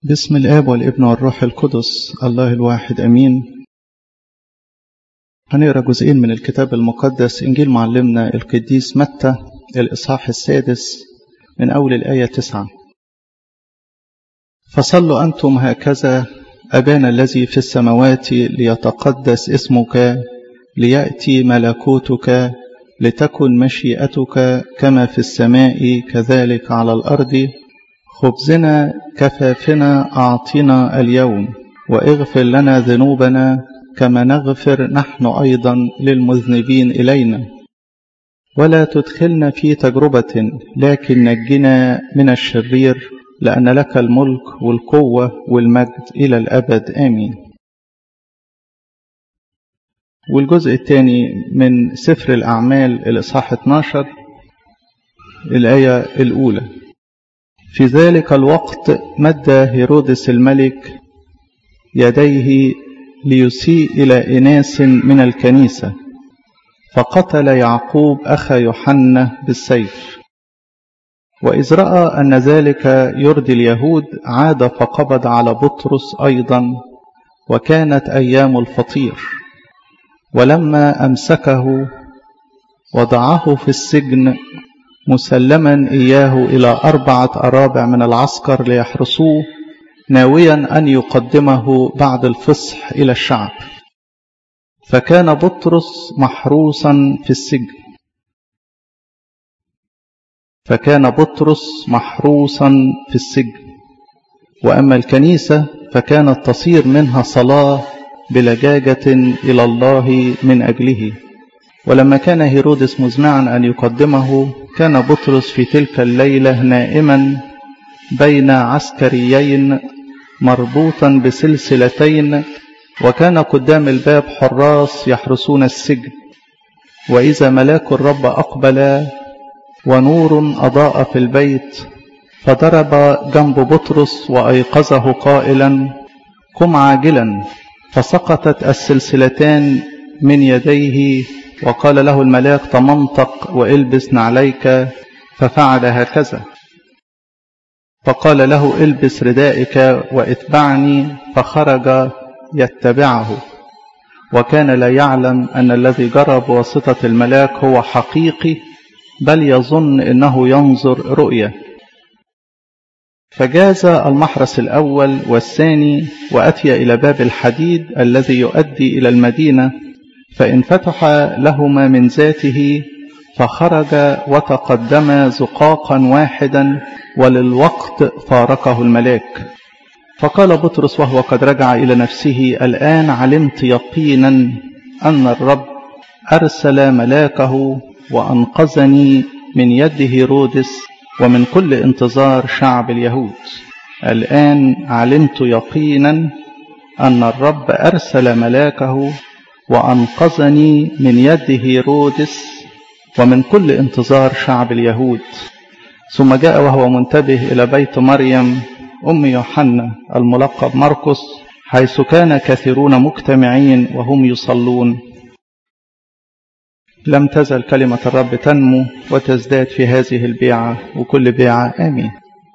بسم الآب والابن والروح القدس الله الواحد أمين هنقرأ جزئين من الكتاب المقدس إنجيل معلمنا القديس متى الإصحاح السادس من أول الآية تسعة فصلوا أنتم هكذا أبانا الذي في السماوات ليتقدس اسمك ليأتي ملكوتك لتكن مشيئتك كما في السماء كذلك على الأرض خبزنا كفافنا أعطنا اليوم واغفر لنا ذنوبنا كما نغفر نحن أيضا للمذنبين إلينا ولا تدخلنا في تجربة لكن نجنا من الشرير لأن لك الملك والقوة والمجد إلى الأبد آمين والجزء الثاني من سفر الأعمال الإصحاح 12 الآية الأولى في ذلك الوقت مد هيرودس الملك يديه ليسيء إلى إناس من الكنيسة فقتل يعقوب أخا يوحنا بالسيف وإذ رأى أن ذلك يرضي اليهود عاد فقبض على بطرس أيضا وكانت أيام الفطير ولما أمسكه وضعه في السجن مسلما إياه إلى أربعة أرابع من العسكر ليحرسوه ناويا أن يقدمه بعد الفصح إلى الشعب فكان بطرس محروسا في السجن فكان بطرس محروسا في السجن وأما الكنيسة فكانت تصير منها صلاة بلجاجة إلى الله من أجله ولما كان هيرودس مزمعا أن يقدمه كان بطرس في تلك الليلة نائما بين عسكريين مربوطا بسلسلتين وكان قدام الباب حراس يحرسون السجن وإذا ملاك الرب أقبل ونور أضاء في البيت فضرب جنب بطرس وأيقظه قائلا قم عاجلا فسقطت السلسلتان من يديه وقال له الملاك تمنطق والبس نعليك ففعل هكذا فقال له البس ردائك واتبعني فخرج يتبعه وكان لا يعلم أن الذي جرى بواسطة الملاك هو حقيقي بل يظن أنه ينظر رؤية فجاز المحرس الأول والثاني وأتي إلى باب الحديد الذي يؤدي إلى المدينة فإن فتح لهما من ذاته فخرج وتقدم زقاقا واحدا وللوقت فارقه الملاك فقال بطرس وهو قد رجع إلى نفسه الآن علمت يقينا أن الرب أرسل ملاكه وأنقذني من يد هيرودس ومن كل انتظار شعب اليهود الآن علمت يقينا أن الرب أرسل ملاكه وأنقذني من يد هيرودس ومن كل انتظار شعب اليهود ثم جاء وهو منتبه إلى بيت مريم أم يوحنا الملقب مرقس حيث كان كثيرون مجتمعين وهم يصلون لم تزل كلمة الرب تنمو وتزداد في هذه البيعة وكل بيعة آمين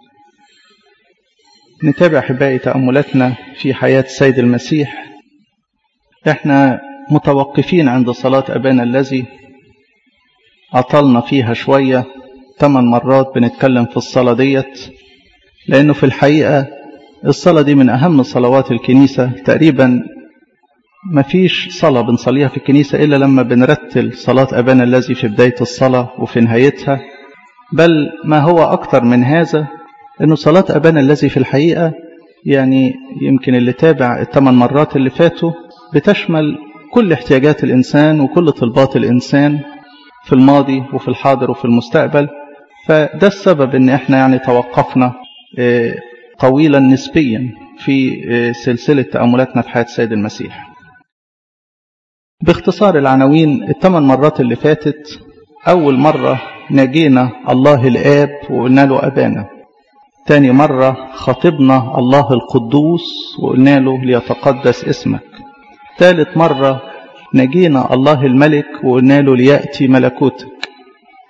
نتابع أحبائي تأملاتنا في حياة السيد المسيح احنا متوقفين عند صلاة أبانا الذي أطلنا فيها شوية ثمان مرات بنتكلم في الصلاة ديت لأنه في الحقيقة الصلاة دي من أهم صلوات الكنيسة تقريبا ما فيش صلاة بنصليها في الكنيسة إلا لما بنرتل صلاة أبانا الذي في بداية الصلاة وفي نهايتها بل ما هو أكتر من هذا أنه صلاة أبانا الذي في الحقيقة يعني يمكن اللي تابع الثمان مرات اللي فاتوا بتشمل كل احتياجات الإنسان وكل طلبات الإنسان في الماضي وفي الحاضر وفي المستقبل فده السبب ان احنا يعني توقفنا طويلا نسبيا في سلسلة تأملاتنا في حياة السيد المسيح باختصار العناوين الثمان مرات اللي فاتت أول مرة ناجينا الله الآب وقلنا له أبانا تاني مرة خطبنا الله القدوس وقلنا له ليتقدس اسمك ثالث مرة نجينا الله الملك وقلنا له ليأتي ملكوتك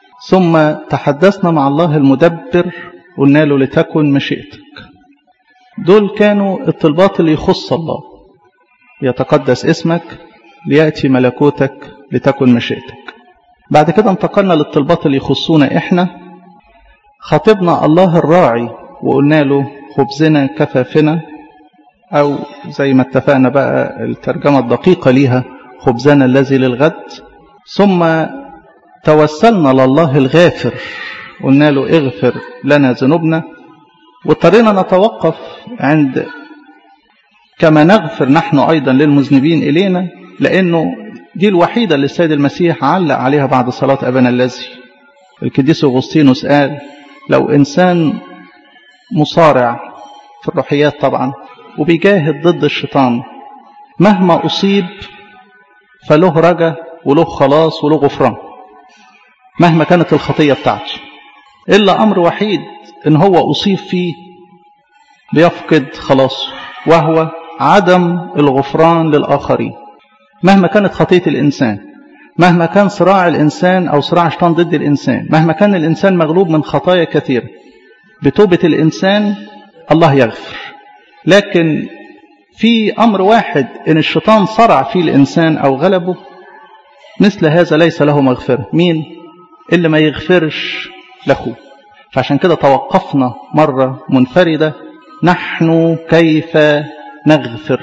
ثم تحدثنا مع الله المدبر قلنا له لتكن مشيئتك دول كانوا الطلبات اللي يخص الله يتقدس اسمك ليأتي ملكوتك لتكن مشيئتك بعد كده انتقلنا للطلبات اللي يخصونا احنا خاطبنا الله الراعي وقلنا له خبزنا كفافنا او زي ما اتفقنا بقى الترجمة الدقيقة ليها خبزنا الذي للغد ثم توسلنا لله الغافر قلنا له اغفر لنا ذنوبنا واضطرينا نتوقف عند كما نغفر نحن أيضا للمذنبين إلينا لأنه دي الوحيدة اللي السيد المسيح علق عليها بعد صلاة أبانا الذي القديس أغسطينوس قال لو إنسان مصارع في الروحيات طبعا وبيجاهد ضد الشيطان مهما أصيب فله رجا وله خلاص وله غفران مهما كانت الخطية بتاعته إلا أمر وحيد إن هو أصيب فيه بيفقد خلاصه وهو عدم الغفران للآخرين مهما كانت خطية الإنسان مهما كان صراع الإنسان أو صراع الشيطان ضد الإنسان مهما كان الإنسان مغلوب من خطايا كثيرة بتوبة الإنسان الله يغفر لكن في أمر واحد إن الشيطان صرع فيه الإنسان أو غلبه مثل هذا ليس له مغفرة مين اللي ما يغفرش لأخوه فعشان كده توقفنا مرة منفردة نحن كيف نغفر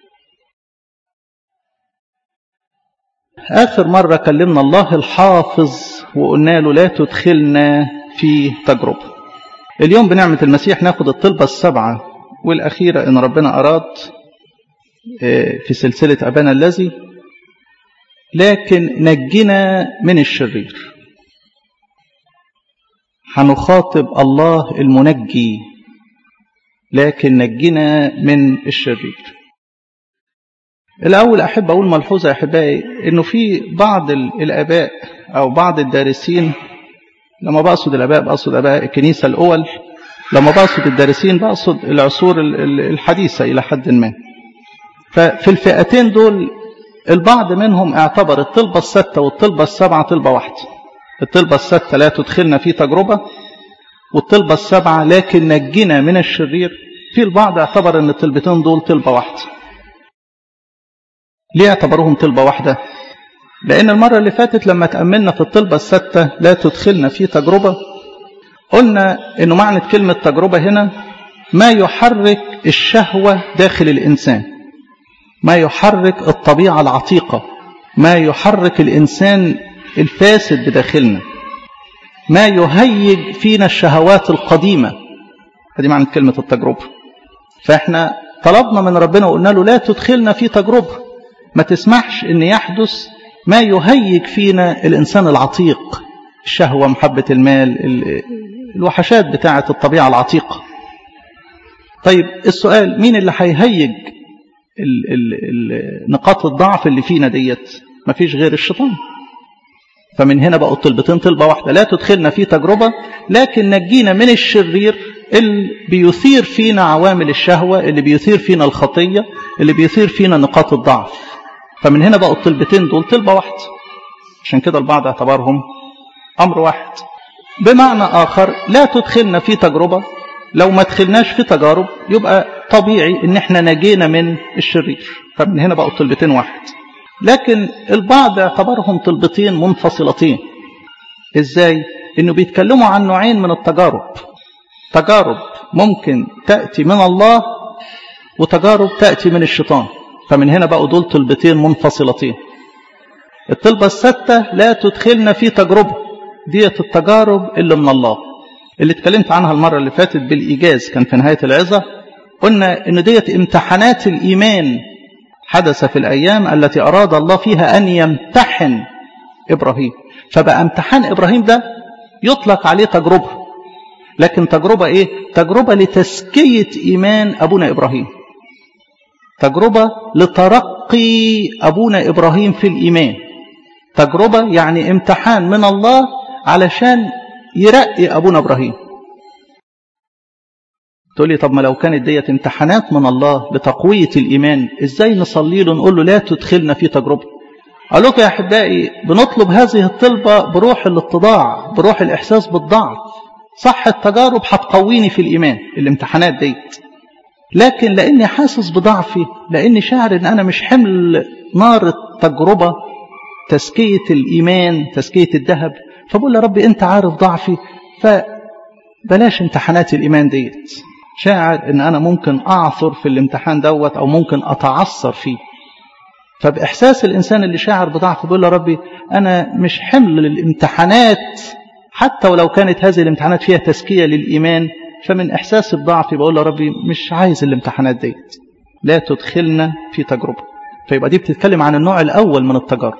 آخر مرة كلمنا الله الحافظ وقلنا له لا تدخلنا في تجربة اليوم بنعمة المسيح ناخد الطلبة السبعة والأخيرة إن ربنا أراد في سلسلة أبانا الذي لكن نجنا من الشرير هنخاطب الله المنجي لكن نجنا من الشرير الأول أحب أقول ملحوظة يا أحبائي إنه في بعض الآباء أو بعض الدارسين لما بقصد الآباء بقصد آباء الكنيسة الأول لما بقصد الدارسين بقصد العصور الحديثة إلى حد ما ففي الفئتين دول البعض منهم اعتبر الطلبة الستة والطلبة السبعة طلبة واحدة الطلبة الستة لا تدخلنا في تجربة والطلبة السبعة لكن نجنا من الشرير في البعض اعتبر ان الطلبتين دول طلبة واحدة ليه اعتبروهم طلبة واحدة لان المرة اللي فاتت لما تأملنا في الطلبة الستة لا تدخلنا في تجربة قلنا انه معنى كلمة تجربة هنا ما يحرك الشهوة داخل الانسان ما يحرك الطبيعة العتيقة ما يحرك الإنسان الفاسد بداخلنا ما يهيج فينا الشهوات القديمة هذه معنى كلمة التجربة فإحنا طلبنا من ربنا وقلنا له لا تدخلنا في تجربة ما تسمحش أن يحدث ما يهيج فينا الإنسان العتيق الشهوة محبة المال الوحشات بتاعة الطبيعة العتيقة طيب السؤال مين اللي هيهيج ال ال ال نقاط الضعف اللي فينا ديت مفيش غير الشيطان فمن هنا بقوا الطلبتين طلبة واحدة لا تدخلنا في تجربة لكن نجينا من الشرير اللي بيثير فينا عوامل الشهوة اللي بيثير فينا الخطية اللي بيثير فينا نقاط الضعف فمن هنا بقوا الطلبتين دول طلبة واحدة عشان كده البعض اعتبرهم أمر واحد بمعنى آخر لا تدخلنا في تجربة لو ما دخلناش في تجارب يبقى طبيعي ان احنا نجينا من الشرير فمن هنا بقوا طلبتين واحد لكن البعض اعتبرهم طلبتين منفصلتين ازاي انه بيتكلموا عن نوعين من التجارب تجارب ممكن تأتي من الله وتجارب تأتي من الشيطان فمن هنا بقوا دول طلبتين منفصلتين الطلبة الستة لا تدخلنا في تجربة ديت التجارب اللي من الله اللي اتكلمت عنها المرة اللي فاتت بالإيجاز كان في نهاية العظة قلنا ان ديت امتحانات الإيمان حدث في الأيام التي أراد الله فيها أن يمتحن إبراهيم فبقى امتحان إبراهيم ده يطلق عليه تجربة لكن تجربة إيه؟ تجربة لتزكية إيمان أبونا إبراهيم تجربة لترقي أبونا إبراهيم في الإيمان تجربة يعني امتحان من الله علشان يرقي أبونا إبراهيم تقول لي طب ما لو كانت ديت امتحانات من الله لتقوية الإيمان إزاي نصلي له نقول له لا تدخلنا في تجربة قال لكم يا أحبائي بنطلب هذه الطلبة بروح الاتضاع بروح الإحساس بالضعف صح التجارب هتقويني في الإيمان الامتحانات ديت لكن لاني حاسس بضعفي لاني شاعر ان انا مش حمل نار التجربه تزكيه الايمان تزكيه الذهب فبقول يا رب انت عارف ضعفي فبلاش امتحانات الايمان ديت شاعر ان انا ممكن اعثر في الامتحان دوت او ممكن اتعثر فيه فباحساس الانسان اللي شاعر بضعف بيقول يا ربي انا مش حمل للامتحانات حتى ولو كانت هذه الامتحانات فيها تزكيه للايمان فمن احساس الضعف بقول يا ربي مش عايز الامتحانات ديت لا تدخلنا في تجربه فيبقى دي بتتكلم عن النوع الاول من التجارب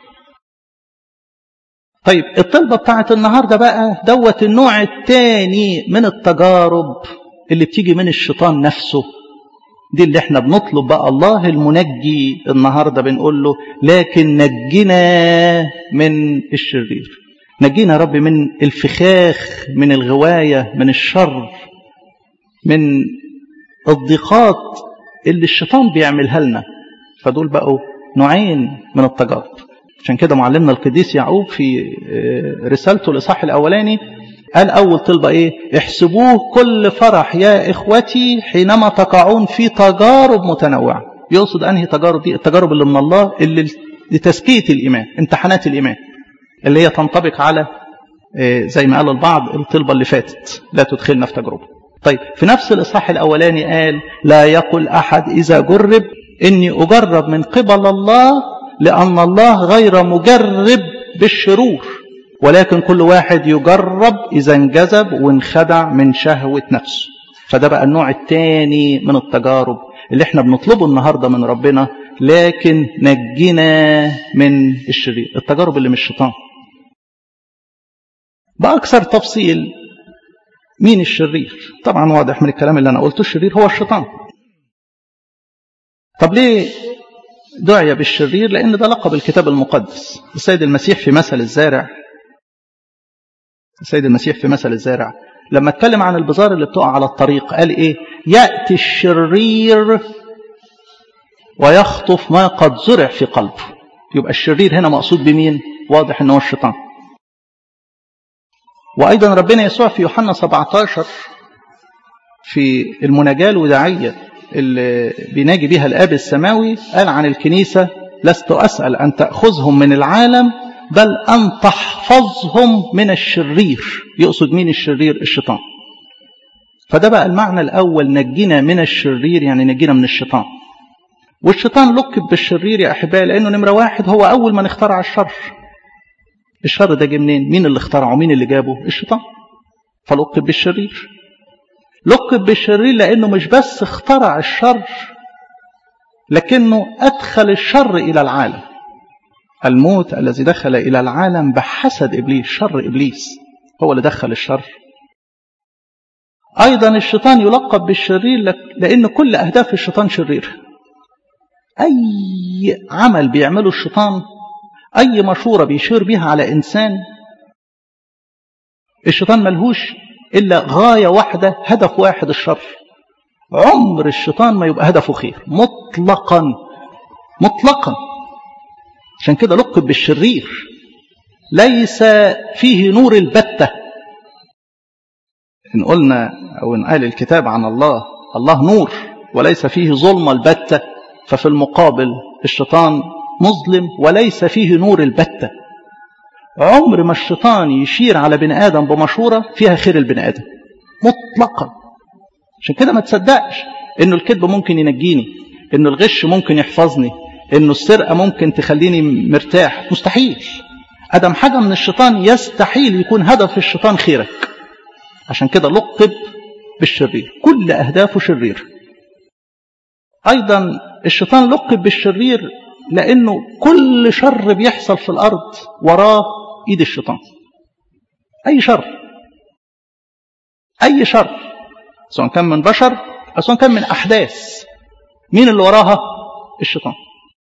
طيب الطلبه بتاعت النهارده بقى دوت النوع الثاني من التجارب اللي بتيجي من الشيطان نفسه دي اللي احنا بنطلب بقى الله المنجي النهارده بنقول له لكن نجنا من الشرير نجينا يا رب من الفخاخ من الغوايه من الشر من الضيقات اللي الشيطان بيعملها لنا فدول بقوا نوعين من التجارب عشان كده معلمنا القديس يعقوب في رسالته الاصحاح الاولاني قال اول طلبه ايه احسبوه كل فرح يا اخوتي حينما تقعون في تجارب متنوعه يقصد انهي تجارب دي التجارب اللي من الله اللي لتزكيه الايمان امتحانات الايمان اللي هي تنطبق على زي ما قال البعض الطلبه اللي فاتت لا تدخلنا في تجربه طيب في نفس الاصحاح الاولاني قال لا يقل احد اذا جرب اني اجرب من قبل الله لان الله غير مجرب بالشرور ولكن كل واحد يجرب إذا انجذب وانخدع من شهوة نفسه فده بقى النوع الثاني من التجارب اللي احنا بنطلبه النهاردة من ربنا لكن نجنا من الشرير التجارب اللي من الشيطان بأكثر تفصيل مين الشرير طبعا واضح من الكلام اللي أنا قلته الشرير هو الشيطان طب ليه دعي بالشرير لأن ده لقب الكتاب المقدس السيد المسيح في مثل الزارع السيد المسيح في مثل الزارع لما اتكلم عن البزار اللي بتقع على الطريق قال ايه يأتي الشرير ويخطف ما قد زرع في قلبه يبقى الشرير هنا مقصود بمين واضح ان هو الشيطان وايضا ربنا يسوع في يوحنا 17 في المناجاة الوداعية اللي بيناجي بيها الاب السماوي قال عن الكنيسة لست اسأل ان تأخذهم من العالم بل أن تحفظهم من الشرير يقصد مين الشرير الشيطان فده بقى المعنى الأول نجينا من الشرير يعني نجينا من الشيطان والشيطان لقب بالشرير يا أحبائي لأنه نمرة واحد هو أول من اخترع الشر الشر ده جه منين مين اللي اخترعه مين اللي جابه الشيطان فلقب بالشرير لقب بالشرير لأنه مش بس اخترع الشر لكنه أدخل الشر إلى العالم الموت الذي دخل إلى العالم بحسد إبليس شر إبليس هو اللي دخل الشر أيضا الشيطان يلقب بالشرير لأن كل أهداف الشيطان شرير أي عمل بيعمله الشيطان أي مشورة بيشير بها على إنسان الشيطان ملهوش إلا غاية واحدة هدف واحد الشر عمر الشيطان ما يبقى هدفه خير مطلقا مطلقا عشان كده لقب بالشرير ليس فيه نور البتة إن قلنا أو إن قال الكتاب عن الله الله نور وليس فيه ظلمة البتة ففي المقابل الشيطان مظلم وليس فيه نور البتة عمر ما الشيطان يشير على بني آدم بمشورة فيها خير البني آدم مطلقا عشان كده ما تصدقش إنه الكذب ممكن ينجيني إنه الغش ممكن يحفظني انه السرقه ممكن تخليني مرتاح مستحيل ادم حاجه من الشيطان يستحيل يكون هدف الشيطان خيرك عشان كده لقب بالشرير كل اهدافه شرير ايضا الشيطان لقب بالشرير لانه كل شر بيحصل في الارض وراه ايد الشيطان اي شر اي شر سواء كان من بشر او سواء كان من احداث مين اللي وراها الشيطان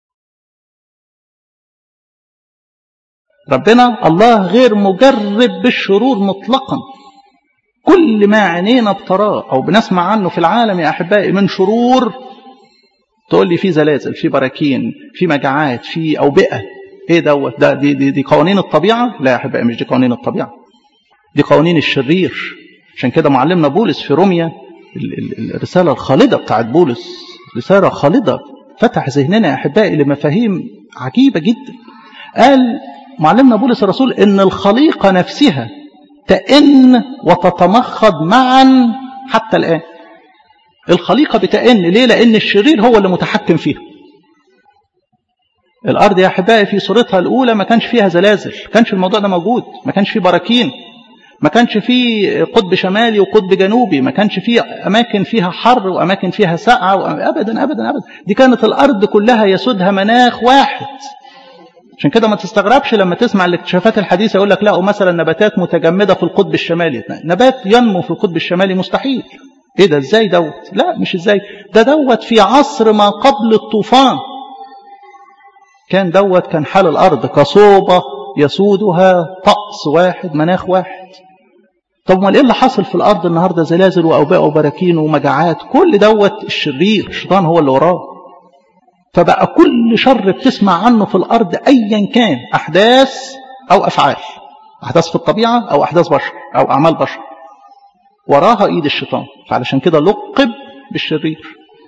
ربنا الله غير مجرب بالشرور مطلقا كل ما عينينا بتراه او بنسمع عنه في العالم يا احبائي من شرور تقول لي في زلازل في براكين في مجاعات في اوبئه ايه دوت ده دي, دي, دي قوانين الطبيعه لا يا احبائي مش دي قوانين الطبيعه دي قوانين الشرير عشان كده معلمنا بولس في روميا الرسالة الخالدة بتاعت بولس رسالة خالدة فتح ذهننا يا أحبائي لمفاهيم عجيبة جدا قال معلمنا بولس الرسول إن الخليقة نفسها تئن وتتمخض معا حتى الآن الخليقة بتئن ليه لأن الشرير هو اللي متحكم فيها الأرض يا أحبائي في صورتها الأولى ما كانش فيها زلازل ما كانش الموضوع ده موجود ما كانش فيه براكين ما كانش فيه قطب شمالي وقطب جنوبي ما كانش فيه أماكن فيها حر وأماكن فيها سقعة أبدا أبدا أبدا دي كانت الأرض كلها يسودها مناخ واحد عشان كده ما تستغربش لما تسمع الاكتشافات الحديثة يقول لك لقوا مثلا نباتات متجمدة في القطب الشمالي نبات ينمو في القطب الشمالي مستحيل ايه ده ازاي دوت لا مش ازاي ده دوت في عصر ما قبل الطوفان كان دوت كان حال الأرض كصوبة يسودها طقس واحد مناخ واحد طب امال ايه اللي حصل في الأرض النهاردة زلازل وأوباء وبراكين ومجاعات كل دوت الشرير الشيطان هو اللي وراه فبقى كل شر بتسمع عنه في الأرض أيا كان أحداث أو أفعال أحداث في الطبيعة أو أحداث بشر أو أعمال بشر وراها إيد الشيطان فعلشان كده لقب بالشرير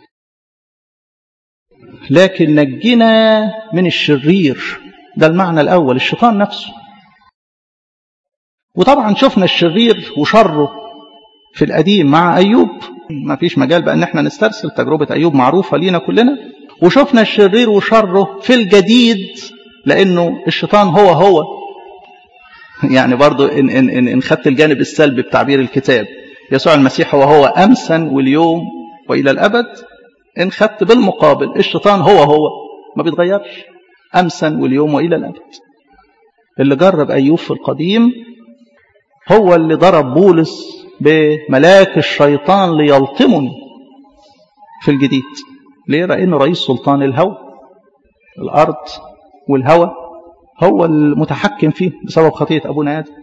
لكن نجنا من الشرير ده المعنى الأول الشيطان نفسه وطبعا شفنا الشرير وشره في القديم مع أيوب ما فيش مجال بقى ان احنا نسترسل تجربة أيوب معروفة لينا كلنا وشفنا الشرير وشره في الجديد لأنه الشيطان هو هو يعني برضو إن, إن, إن, إن خدت الجانب السلبي بتعبير الكتاب يسوع المسيح هو هو أمسا واليوم وإلى الأبد إن خدت بالمقابل الشيطان هو هو ما بيتغيرش أمسا واليوم وإلى الأبد اللي جرب أيوب في القديم هو اللي ضرب بولس بملاك الشيطان ليلطمني في الجديد ليه؟ لأنه رئيس سلطان الهوى الأرض والهوى هو المتحكم فيه بسبب خطية أبونا آدم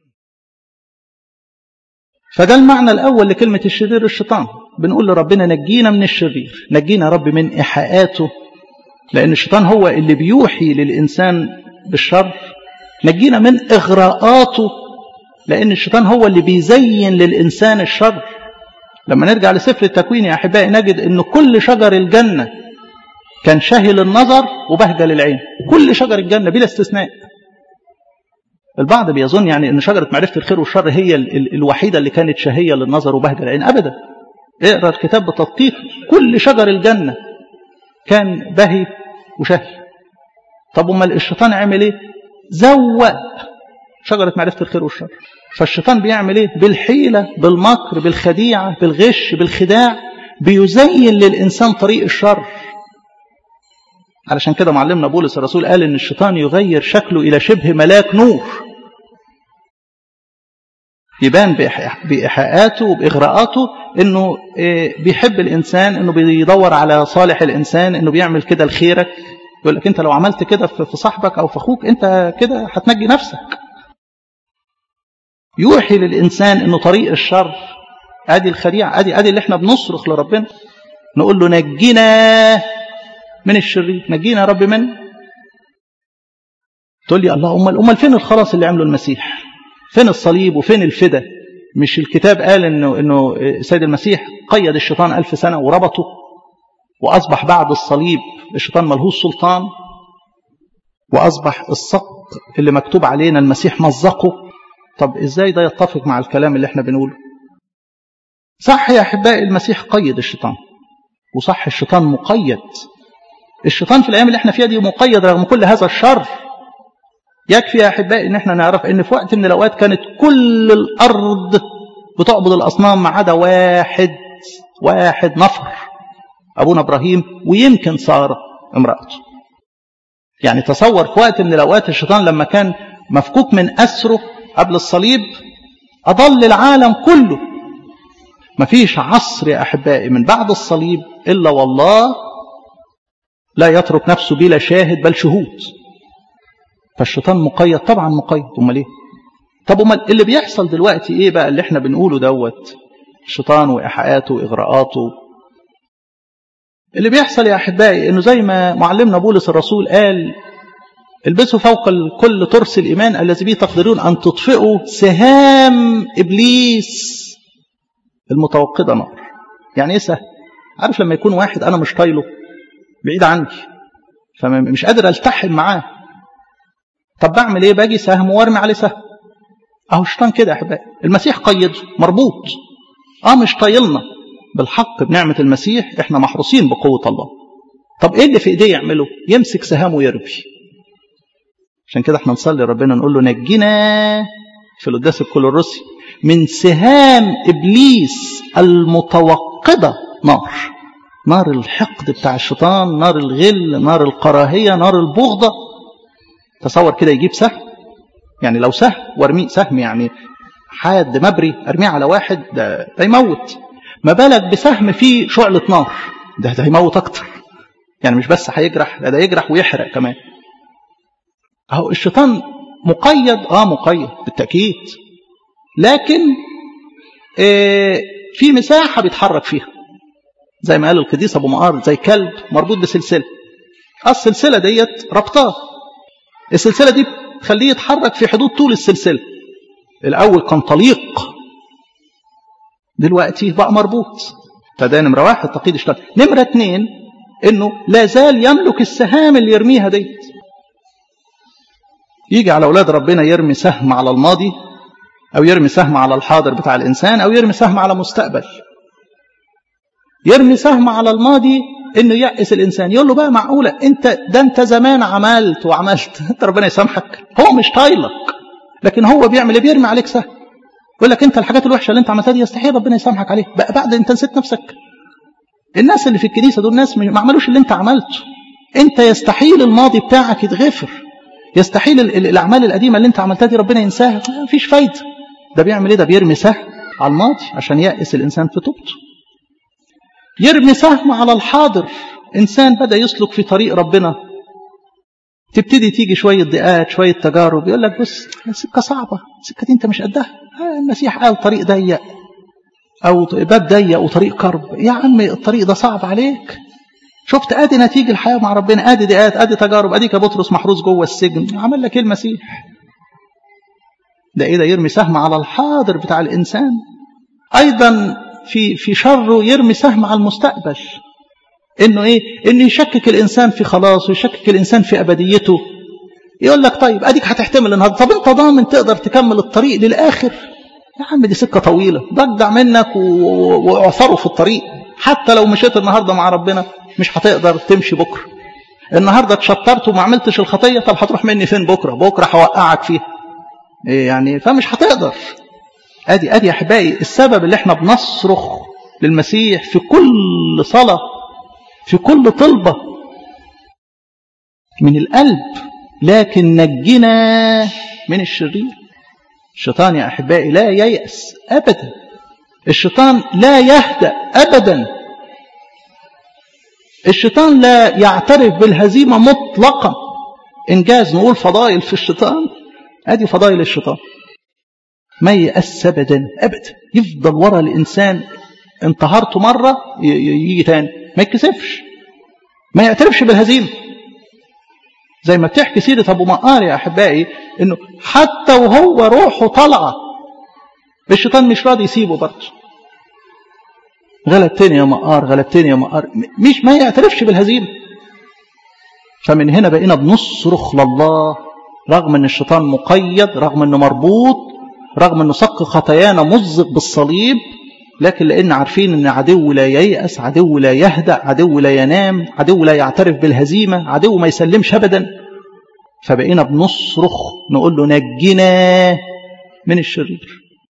فده المعنى الأول لكلمة الشرير الشيطان بنقول لربنا نجينا من الشرير نجينا رب من إيحاءاته لأن الشيطان هو اللي بيوحي للإنسان بالشر نجينا من إغراءاته لأن الشيطان هو اللي بيزين للإنسان الشر لما نرجع لسفر التكوين يا أحبائي نجد أن كل شجر الجنة كان شهي للنظر وبهجة للعين كل شجر الجنة بلا استثناء البعض بيظن يعني أن شجرة معرفة الخير والشر هي الوحيدة اللي كانت شهية للنظر وبهجة للعين أبدا اقرأ الكتاب بتدقيق كل شجر الجنة كان بهي وشهي طب امال الشيطان عمل ايه زوق شجرة معرفة الخير والشر فالشيطان بيعمل ايه بالحيلة بالمكر بالخديعة بالغش بالخداع بيزين للإنسان طريق الشر علشان كده معلمنا بولس الرسول قال ان الشيطان يغير شكله الى شبه ملاك نور يبان بإيحاءاته وبإغراءاته انه بيحب الانسان انه بيدور على صالح الانسان انه بيعمل كده لخيرك يقول لك انت لو عملت كده في صاحبك او في اخوك انت كده هتنجي نفسك يوحي للانسان انه طريق الشر ادي الخديعه ادي ادي اللي احنا بنصرخ لربنا نقول له نجينا من الشرير نجينا يا رب منه تقول لي الله امال امال فين الخلاص اللي عمله المسيح فين الصليب وفين الفدا مش الكتاب قال انه انه سيد المسيح قيد الشيطان ألف سنه وربطه واصبح بعد الصليب الشيطان ملهوش سلطان واصبح الصق اللي مكتوب علينا المسيح مزقه طب ازاي ده يتفق مع الكلام اللي احنا بنقوله صح يا احبائي المسيح قيد الشيطان وصح الشيطان مقيد الشيطان في الايام اللي احنا فيها دي مقيد رغم كل هذا الشر يكفي يا احبائي ان احنا نعرف ان في وقت من الاوقات كانت كل الارض بتعبد الاصنام ما عدا واحد واحد نفر ابونا ابراهيم ويمكن ساره امراته يعني تصور في وقت من الاوقات الشيطان لما كان مفكوك من اسره قبل الصليب اضل العالم كله مفيش عصر يا احبائي من بعد الصليب الا والله لا يترك نفسه بلا شاهد بل شهود فالشيطان مقيد طبعا مقيد امال ايه طب امال اللي بيحصل دلوقتي ايه بقى اللي احنا بنقوله دوت الشيطان وايحاءاته واغراءاته اللي بيحصل يا احبائي انه زي ما معلمنا بولس الرسول قال البسوا فوق كل ترس الايمان الذي به تقدرون ان تطفئوا سهام ابليس المتوقده نار يعني ايه سهم عارف لما يكون واحد انا مش طايله بعيد عني فمش قادر التحم معاه طب بعمل ايه باجي سهم وارمي عليه سهم اهو الشيطان كده يا احبائي المسيح قيده مربوط اه مش طايلنا بالحق بنعمه المسيح احنا محروسين بقوه الله طب ايه اللي في ايديه يعمله يمسك سهام ويرمي عشان كده احنا نصلي ربنا نقول له نجينا في القداس الكل الروسي من سهام ابليس المتوقده نار نار الحقد بتاع الشيطان نار الغل نار الكراهيه نار البغضه تصور كده يجيب سهم يعني لو سهم وارميه سهم يعني حاد مبري ارميه على واحد ده, ده يموت ما بالك بسهم فيه شعلة نار ده ده يموت اكتر يعني مش بس هيجرح ده, ده يجرح ويحرق كمان اهو الشيطان مقيد اه مقيد بالتاكيد لكن آه في مساحه بيتحرك فيها زي ما قال القديس ابو مقار زي كلب مربوط بسلسله السلسله ديت ربطاه السلسله دي تخليه يتحرك في حدود طول السلسله الاول كان طليق دلوقتي بقى مربوط فده نمره واحد تقييد الشيطان نمره اثنين انه لا زال يملك السهام اللي يرميها ديت يجي على اولاد ربنا يرمي سهم على الماضي او يرمي سهم على الحاضر بتاع الانسان او يرمي سهم على مستقبل يرمي سهم على الماضي انه يأس الانسان يقول له بقى معقوله انت ده انت زمان عملت وعملت انت ربنا يسامحك هو مش طايلك لكن هو بيعمل ايه بيرمي عليك سهم يقول لك انت الحاجات الوحشه اللي انت عملتها دي يستحيل ربنا يسامحك عليها بقى بعد انت نسيت نفسك الناس اللي في الكنيسه دول ناس ما عملوش اللي انت عملته انت يستحيل الماضي بتاعك يتغفر يستحيل الاعمال القديمه اللي انت عملتها دي ربنا ينساها مفيش فايده ده بيعمل ايه ده بيرمي سهم على الماضي عشان يأس الانسان في توبته يرمي سهم على الحاضر انسان بدا يسلك في طريق ربنا تبتدي تيجي شويه ضيقات شويه تجارب يقول لك بص سكه صعبه السكه دي انت مش قدها المسيح قال طريق ضيق او باب ضيق وطريق كرب يا عم الطريق ده صعب عليك شفت ادي نتيجه الحياه مع ربنا ادي ضيقات ادي تجارب ادي كبطرس محروس جوه السجن عمل لك ايه المسيح ده ايه ده يرمي سهم على الحاضر بتاع الانسان ايضا في في شره يرمي سهم على المستقبل انه ايه انه يشكك الانسان في خلاصه يشكك الانسان في ابديته يقول لك طيب اديك هتحتمل النهارده طب انت ضامن تقدر تكمل الطريق للاخر يا عم دي سكه طويله ضجع منك واعثره في الطريق حتى لو مشيت النهارده مع ربنا مش هتقدر تمشي بكره النهارده اتشطرت وما عملتش الخطيه طب هتروح مني فين بكره بكره هوقعك فيها إيه يعني فمش هتقدر ادي ادي يا احبائي السبب اللي احنا بنصرخ للمسيح في كل صلاه في كل طلبه من القلب لكن نجنا من الشرير الشيطان يا احبائي لا ييأس ابدا الشيطان لا يهدأ ابدا الشيطان لا يعترف بالهزيمه مطلقا انجاز نقول فضائل في الشيطان ادي فضائل الشيطان ما يأس ابدا ابدا يفضل ورا الانسان انتهرته مره يجي تاني ما يتكسفش ما يعترفش بالهزيمه زي ما بتحكي سيره ابو مقار يا احبائي انه حتى وهو روحه طالعه الشيطان مش راضي يسيبه برضه غلبتني يا مقار غلبتني يا مقار مش ما يعترفش بالهزيمه فمن هنا بقينا بنصرخ لله رغم ان الشيطان مقيد رغم انه مربوط رغم انه صك خطايانا مزق بالصليب لكن لان عارفين ان عدو لا ييأس عدو لا يهدأ عدو لا ينام عدو لا يعترف بالهزيمة عدو ما يسلمش ابدا فبقينا بنصرخ نقول له نجنا من الشرير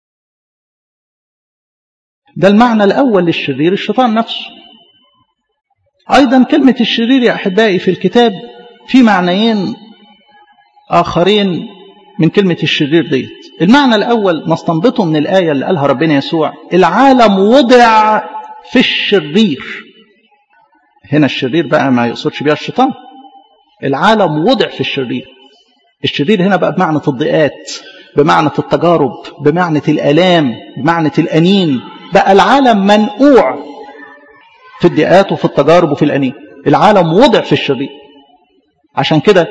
ده المعنى الاول للشرير الشيطان نفسه ايضا كلمة الشرير يا احبائي في الكتاب في معنيين اخرين من كلمة الشرير ديت المعنى الأول نستنبطه من الآية اللي قالها ربنا يسوع العالم وضع في الشرير هنا الشرير بقى ما يقصدش بيها الشيطان العالم وضع في الشرير الشرير هنا بقى بمعنى الضيقات بمعنى التجارب بمعنى الآلام بمعنى الأنين بقى العالم منقوع في الضيقات وفي التجارب وفي الأنين العالم وضع في الشرير عشان كده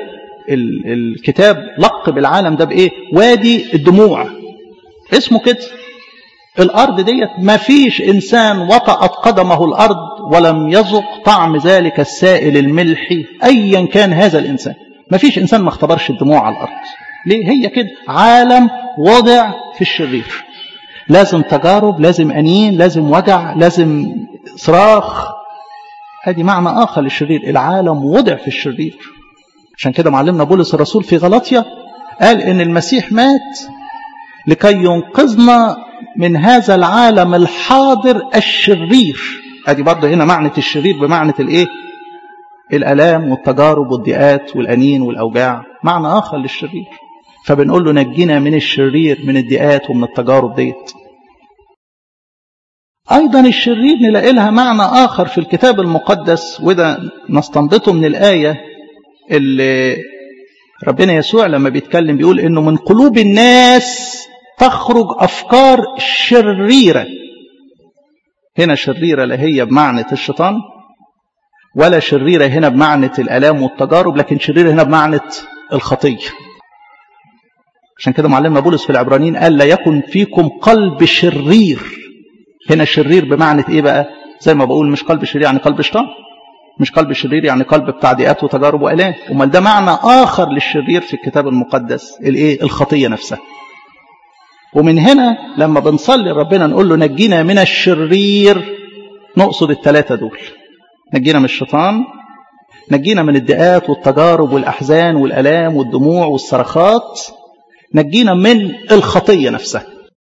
الكتاب لقب العالم ده بايه وادي الدموع اسمه كده الأرض ديت ما فيش إنسان وطأت قدمه الأرض ولم يذق طعم ذلك السائل الملحي أيا كان هذا الإنسان ما فيش إنسان ما اختبرش الدموع على الأرض ليه هي كده عالم وضع في الشرير لازم تجارب لازم أنين لازم وجع لازم صراخ هذه معنى آخر للشرير العالم وضع في الشرير عشان كده معلمنا بولس الرسول في غلطية قال إن المسيح مات لكي ينقذنا من هذا العالم الحاضر الشرير ادي برضه هنا معنى الشرير بمعنى الايه الالام والتجارب والضيقات والانين والاوجاع معنى اخر للشرير فبنقول له نجينا من الشرير من الضيقات ومن التجارب ديت ايضا الشرير نلاقي لها معنى اخر في الكتاب المقدس وده نستنبطه من الايه اللي ربنا يسوع لما بيتكلم بيقول انه من قلوب الناس تخرج أفكار شريرة هنا شريرة لا هي بمعنى الشيطان ولا شريرة هنا بمعنى الألام والتجارب لكن شريرة هنا بمعنى الخطية عشان كده معلمنا بولس في العبرانيين قال لا يكن فيكم قلب شرير هنا الشرير بمعنى ايه بقى زي ما بقول مش قلب شرير يعني قلب شيطان مش قلب شرير يعني قلب بتاع ضيقات وتجارب والام امال ده معنى اخر للشرير في الكتاب المقدس الايه الخطيه نفسها ومن هنا لما بنصلي ربنا نقول له نجينا من الشرير نقصد الثلاثة دول نجينا من الشيطان نجينا من الدقات والتجارب والأحزان والألام والدموع والصرخات نجينا من الخطية نفسها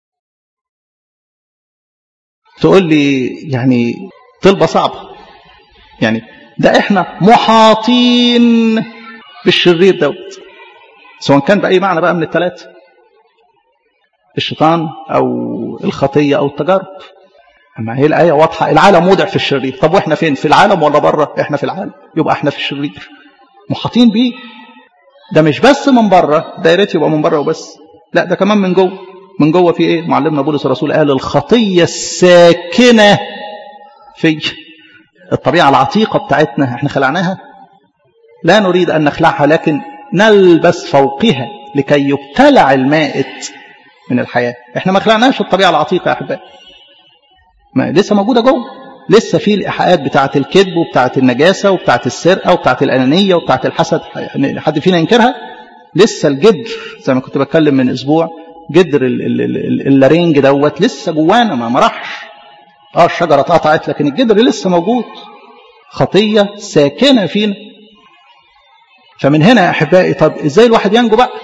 تقول لي يعني طلبة صعبة يعني ده احنا محاطين بالشرير دوت سواء كان بأي معنى بقى من الثلاثة الشيطان أو الخطية أو التجارب أما هي الآية واضحة العالم وضع في الشرير طب وإحنا فين في العالم ولا بره إحنا في العالم يبقى إحنا في الشرير محاطين بيه ده مش بس من بره دايرتي يبقى من بره وبس لا ده كمان من جوه من جوه في ايه معلمنا بولس الرسول قال الخطيه الساكنه في الطبيعه العتيقه بتاعتنا احنا خلعناها لا نريد ان نخلعها لكن نلبس فوقها لكي يبتلع المائت من الحياه احنا ما خلعناش الطبيعه العتيقه يا احبائي ما لسه موجوده جوه لسه في الايحاءات بتاعه الكذب وبتاعه النجاسه وبتاعه السرقه وبتاعه الانانيه وبتاعه الحسد حد فينا ينكرها لسه الجدر زي ما كنت بتكلم من اسبوع جدر اللارينج دوت لسه جوانا ما راحش اه الشجره اتقطعت لكن الجدر لسه موجود خطيه ساكنه فينا فمن هنا يا احبائي طب ازاي الواحد ينجو بقى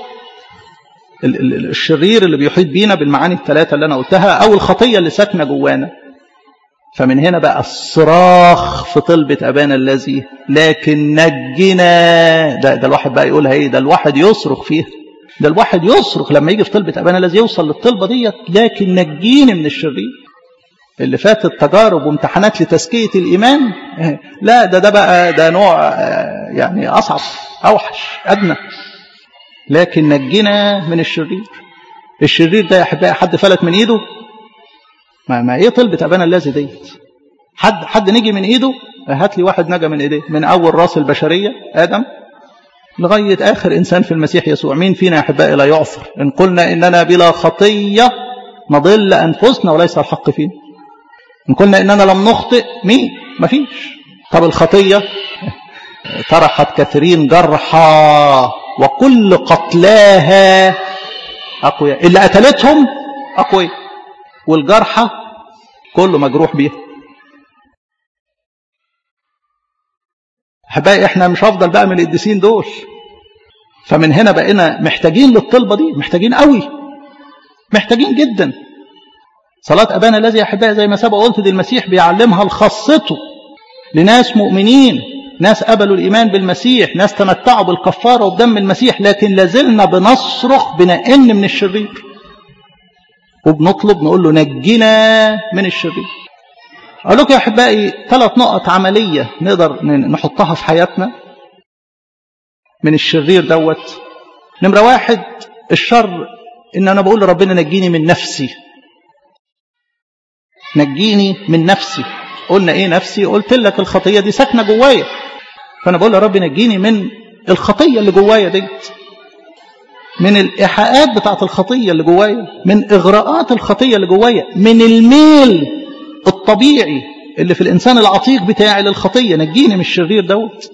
الشرير اللي بيحيط بينا بالمعاني الثلاثه اللي انا قلتها او الخطيه اللي ساكنه جوانا فمن هنا بقى الصراخ في طلبة أبانا الذي لكن نجنا ده, ده الواحد بقى يقولها ايه ده الواحد يصرخ فيها ده الواحد يصرخ لما يجي في طلبة أبانا الذي يوصل للطلبة ديت لكن نجيني من الشرير اللي فاتت تجارب وامتحانات لتزكية الإيمان لا ده ده بقى ده نوع يعني أصعب أوحش أدنى لكن نجنا من الشرير الشرير ده يا أحبائي حد فلت من إيده ما, ما ايه طلبة ابانا الذي ديت حد حد نجي من ايده هات لي واحد نجا من ايديه من اول راس البشريه ادم لغايه اخر انسان في المسيح يسوع مين فينا يا احبائي لا يعثر ان قلنا اننا بلا خطيه نضل انفسنا وليس الحق فينا ان قلنا اننا لم نخطئ مين مفيش طب الخطيه طرحت كثيرين جرحى وكل قتلاها اقوياء اللي قتلتهم اقوياء والجرحى كله مجروح بيها احبائي احنا مش افضل بقى من القديسين دول فمن هنا بقينا محتاجين للطلبه دي محتاجين قوي محتاجين جدا صلاة أبانا الذي يا أحبائي زي ما سبق قلت دي المسيح بيعلمها لخاصته لناس مؤمنين ناس قبلوا الإيمان بالمسيح ناس تمتعوا بالكفارة وبدم المسيح لكن لازلنا بنصرخ بنأن من الشرير وبنطلب نقول له نجنا من الشرير أقول لكم يا أحبائي ثلاث نقط عملية نقدر نحطها في حياتنا من الشرير دوت نمرة واحد الشر إن أنا بقول لربنا نجيني من نفسي نجيني من نفسي قلنا إيه نفسي قلت لك الخطية دي ساكنة جوايا فأنا بقول يا رب نجيني من الخطية اللي جوايا ديت من الإيحاءات بتاعت الخطية اللي جوايا من إغراءات الخطية اللي جوايا من الميل الطبيعي اللي في الإنسان العتيق بتاعي للخطية نجيني من الشرير دوت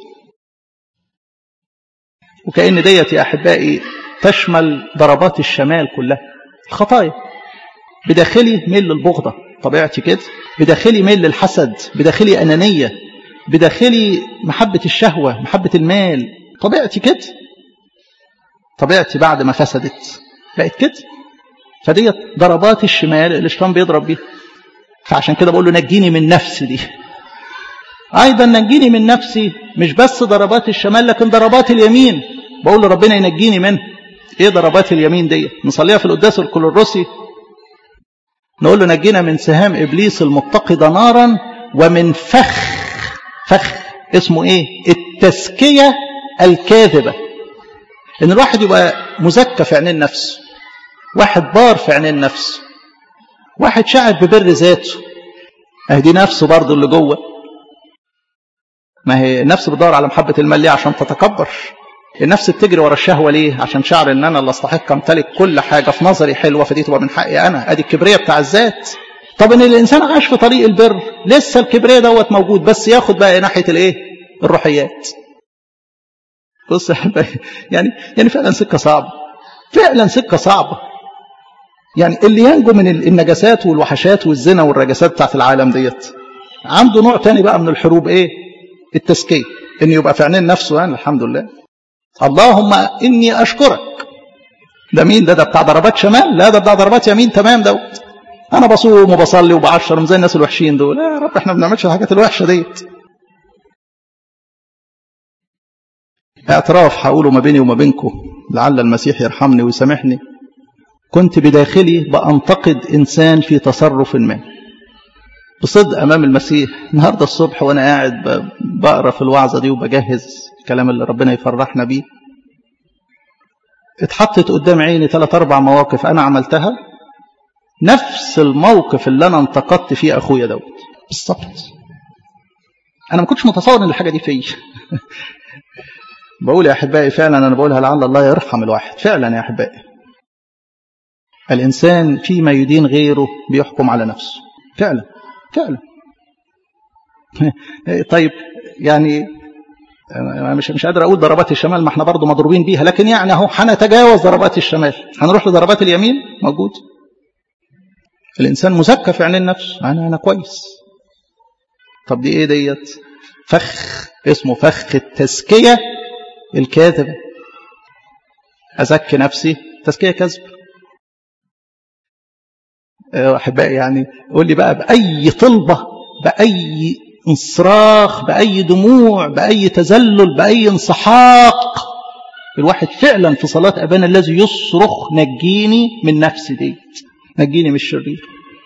وكأن ديت يا أحبائي تشمل ضربات الشمال كلها الخطايا بداخلي ميل للبغضة طبيعتي كده بداخلي ميل للحسد بداخلي أنانية بداخلي محبة الشهوة محبة المال طبيعتي كده طبيعتي بعد ما فسدت بقت كده فديت ضربات الشمال اللي الشيطان بيضرب بيها فعشان كده بقول له نجيني من نفسي دي ايضا نجيني من نفسي مش بس ضربات الشمال لكن ضربات اليمين بقول له ربنا ينجيني منها ايه ضربات اليمين دي نصليها في القداس الكلوروسي نقول له نجينا من سهام ابليس المتقده نارا ومن فخ فخ اسمه ايه التزكيه الكاذبه ان الواحد يبقى مزكى في عينين نفسه واحد بار في عينين نفسه واحد شاعر ببر ذاته اهدي نفسه برضه اللي جوه ما هي النفس بتدور على محبة المال ليه عشان تتكبر النفس بتجري ورا الشهوة ليه عشان شعر ان انا اللي استحق امتلك كل حاجة في نظري حلوة فدي تبقى من حقي انا ادي الكبرية بتاع الذات طب ان الانسان عاش في طريق البر لسه الكبرية دوت موجود بس ياخد بقى ناحية الايه الروحيات بص يعني يعني فعلا سكة صعبة فعلا سكة صعبة يعني اللي ينجو من النجاسات والوحشات والزنا والرجاسات بتاعت العالم ديت عنده نوع تاني بقى من الحروب ايه التزكية ان يبقى في عينين نفسه يعني الحمد لله اللهم اني اشكرك ده مين ده ده بتاع ضربات شمال لا ده بتاع ضربات يمين تمام دوت انا بصوم وبصلي وبعشر زي الناس الوحشين دول يا رب احنا ما بنعملش الحاجات الوحشه ديت اعتراف هقوله ما بيني وما بينكم لعل المسيح يرحمني ويسامحني كنت بداخلي بأنتقد إنسان في تصرف ما بصدق أمام المسيح النهاردة الصبح وأنا قاعد بقرأ في الوعظة دي وبجهز الكلام اللي ربنا يفرحنا بيه اتحطت قدام عيني ثلاث أربع مواقف أنا عملتها نفس الموقف اللي أنا انتقدت فيه أخويا دوت بالظبط أنا ما كنتش متصور إن الحاجة دي فيا بقول يا أحبائي فعلا أنا بقولها لعل الله يرحم الواحد فعلا يا أحبائي الإنسان فيما يدين غيره بيحكم على نفسه فعلا فعلا طيب يعني مش مش قادر اقول ضربات الشمال ما احنا برضه مضروبين بيها لكن يعني اهو هنتجاوز ضربات الشمال هنروح لضربات اليمين موجود الانسان مزكى في عينين نفسه انا انا كويس طب دي ايه ديت فخ اسمه فخ التزكيه الكاذبه ازكي نفسي تزكيه كذب احبائي يعني قول لي بقى باي طلبه باي انصراخ باي دموع باي تذلل باي انسحاق الواحد فعلا في صلاه ابانا الذي يصرخ نجيني من نفسي دي نجيني من الشرير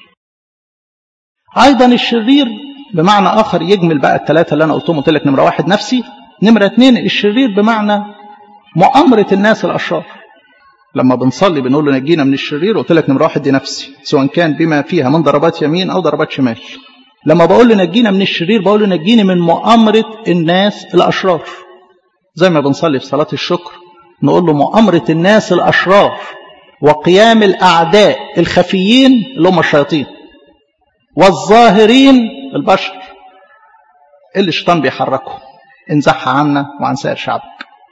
ايضا الشرير بمعنى اخر يجمل بقى الثلاثه اللي انا قلتهم قلت لك نمره واحد نفسي نمره اثنين الشرير بمعنى مؤامره الناس الاشرار لما بنصلي بنقول له نجينا من الشرير قلت لك نمره واحد دي نفسي سواء كان بما فيها من ضربات يمين او ضربات شمال لما بقول له نجينا من الشرير بقول له نجيني من مؤامره الناس الاشرار زي ما بنصلي في صلاه الشكر نقول له مؤامره الناس الاشرار وقيام الاعداء الخفيين اللي هم الشياطين والظاهرين البشر اللي الشيطان بيحركه انزحها عنا وعن سائر شعبك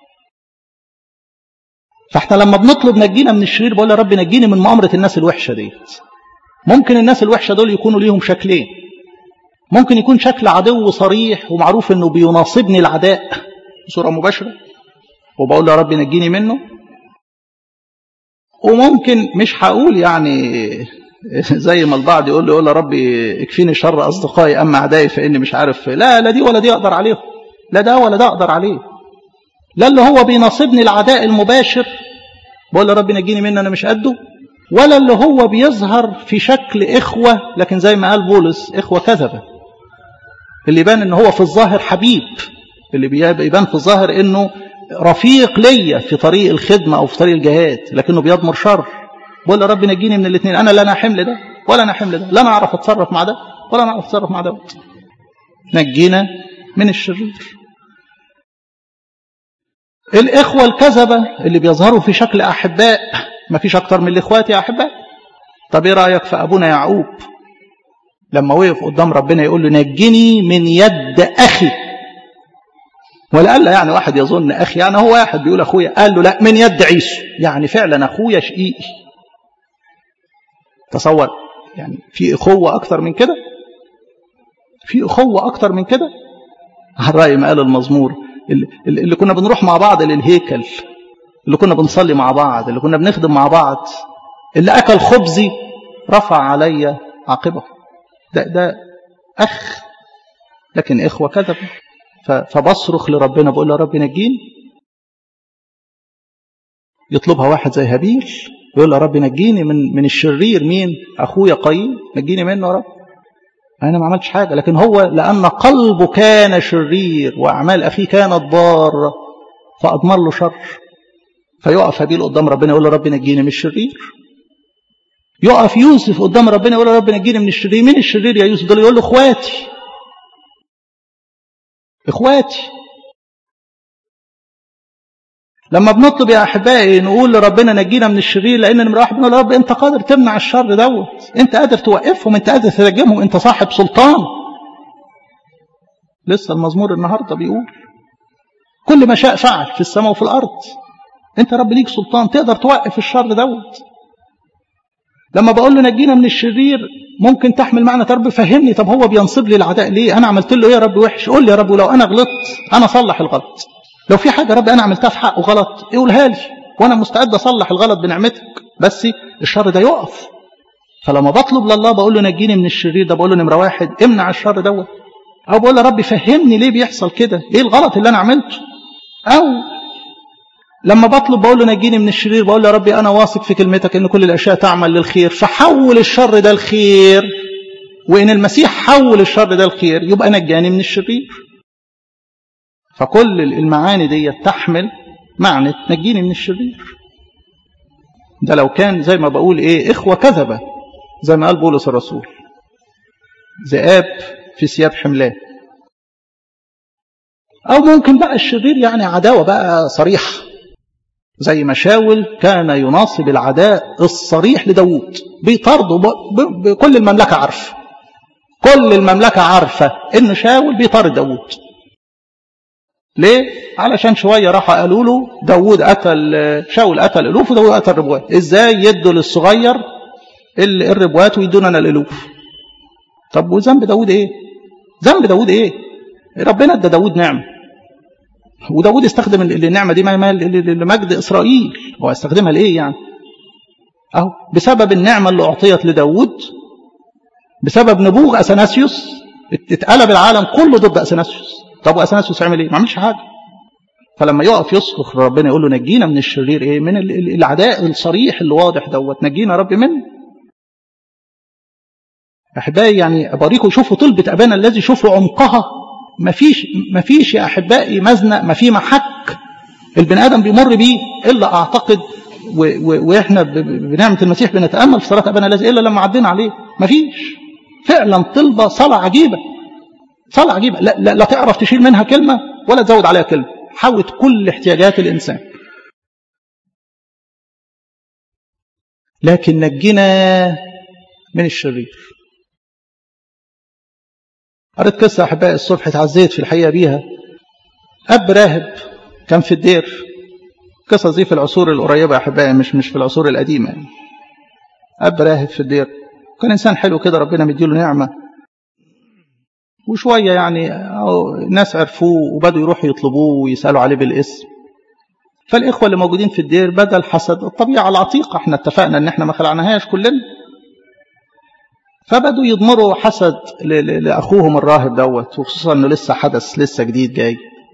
فاحنا لما بنطلب نجينا من الشرير بقول يا رب نجيني من مؤامرة الناس الوحشة ديت ممكن الناس الوحشة دول يكونوا ليهم شكلين ممكن يكون شكل عدو صريح ومعروف انه بيناصبني العداء بصورة مباشرة وبقول له يا رب نجيني منه وممكن مش هقول يعني زي ما البعض يقول له يقول يا رب اكفيني شر اصدقائي اما اعدائي فاني مش عارف لا لا دي ولا دي اقدر عليهم لا ده ولا ده اقدر عليه لا اللي هو بيناصبني العداء المباشر بقول يا رب نجيني منه انا مش قده ولا اللي هو بيظهر في شكل اخوه لكن زي ما قال بولس اخوه كذبه اللي يبان ان هو في الظاهر حبيب اللي بيبان في الظاهر انه رفيق ليا في طريق الخدمه او في طريق الجهاد لكنه بيضمر شر بقول يا رب نجيني من الاثنين انا لا انا حمل ده ولا انا حمل ده لا انا اعرف اتصرف مع ده ولا انا اعرف اتصرف مع ده نجينا من الشرير الإخوة الكذبة اللي بيظهروا في شكل أحباء ما فيش أكتر من الإخوات يا أحباء طب إيه رأيك في أبونا يعقوب لما وقف قدام ربنا يقول له نجني من يد أخي ولا قال له يعني واحد يظن أخي يعني هو واحد بيقول أخويا قال له لا من يد عيسو يعني فعلا أخويا شقيقي تصور يعني في أخوة أكتر من كده في أخوة أكتر من كده على رأي ما قال المزمور اللي, اللي كنا بنروح مع بعض للهيكل اللي كنا بنصلي مع بعض اللي كنا بنخدم مع بعض اللي أكل خبزي رفع علي عاقبه ده, ده أخ لكن إخوة كذب فبصرخ لربنا بقول له يا رب نجيني يطلبها واحد زي هابيل يقول له يا رب نجيني من من الشرير مين اخويا قايين نجيني منه يا رب انا ما عملتش حاجه لكن هو لان قلبه كان شرير واعمال اخيه كانت ضاره فاضمر له شر فيقف هابيل قدام ربنا يقول له رب نجيني من الشرير يقف يوسف قدام ربنا يقول له رب نجيني من الشرير مين الشرير يا يوسف دول يقول له اخواتي اخواتي لما بنطلب يا احبائي نقول لربنا نجينا من الشرير لان نمره واحد بنقول يا رب انت قادر تمنع الشر دوت انت قادر توقفهم انت قادر ترجمهم انت صاحب سلطان لسه المزمور النهارده بيقول كل ما شاء فعل في السماء وفي الارض انت رب ليك سلطان تقدر توقف الشر دوت لما بقول له نجينا من الشرير ممكن تحمل معنى يا رب فهمني طب هو بينصب لي العداء ليه انا عملت له ايه يا رب وحش قول لي يا رب لو انا غلطت انا اصلح الغلط لو في حاجه يا رب انا عملتها في حقه غلط قولها لي وانا مستعد اصلح الغلط بنعمتك بس الشر ده يقف فلما بطلب لله بقول له نجيني من الشرير ده بقول له نمره واحد امنع الشر دوت او بقول له ربي فهمني ليه بيحصل كده ايه الغلط اللي انا عملته او لما بطلب بقول له نجيني من الشرير بقول له يا ربي انا واثق في كلمتك ان كل الاشياء تعمل للخير فحول الشر ده الخير وان المسيح حول الشر ده الخير يبقى نجاني من الشرير فكل المعاني دي تحمل معنى نجيني من الشرير ده لو كان زي ما بقول ايه اخوه كذبه زي ما قال بولس الرسول ذئاب في ثياب حملان او ممكن بقى الشرير يعني عداوه بقى صريحه زي ما شاول كان يناصب العداء الصريح لداوود بيطارده بكل المملكه عارفه كل المملكه عارفه ان شاول بيطارد داوود ليه؟ علشان شوية راحوا قالوا له داوود قتل شاول قتل ألوف وداوود قتل ربوات إزاي يدوا للصغير الربوات ويدونا الألوف طب وذنب داوود إيه؟ ذنب داوود إيه؟ ربنا ادى داوود نعمة وداوود استخدم النعمة دي لمجد إسرائيل هو استخدمها لإيه يعني؟ أهو بسبب النعمة اللي أعطيت لداوود بسبب نبوغ أثناسيوس اتقلب العالم كله ضد أثناسيوس طب واثناسيوس عمل ايه؟ ما عملش حاجه. فلما يقف يصرخ ربنا يقول له نجينا من الشرير ايه؟ من العداء الصريح اللي واضح دوت نجينا رب منه. احبائي يعني اباريكم شوفوا طلبه ابانا الذي شوفوا عمقها ما فيش ما فيش يا احبائي مزنق ما في محك البني ادم بيمر بيه الا اعتقد و و واحنا بنعمه المسيح بنتامل في صلاه ابانا الذي الا لما عدينا عليه ما فيش فعلا طلبه صلاه عجيبه صلاة عجيبة لا, لا, لا تعرف تشيل منها كلمة ولا تزود عليها كلمة حوت كل احتياجات الإنسان لكن نجنا من الشرير قريت قصة أحبائي الصبح اتعزيت في الحقيقة بيها أب راهب كان في الدير قصص دي في العصور القريبة يا أحبائي مش مش في العصور القديمة يعني. أب راهب في الدير كان إنسان حلو كده ربنا مديله نعمة وشوية يعني ناس عرفوه وبدوا يروحوا يطلبوه ويسألوا عليه بالاسم فالإخوة اللي موجودين في الدير بدل حسد الطبيعة العتيقة احنا اتفقنا ان احنا ما خلعناهاش كلنا فبدوا يضمروا حسد لأخوهم الراهب دوت وخصوصا انه لسه حدث لسه جديد جاي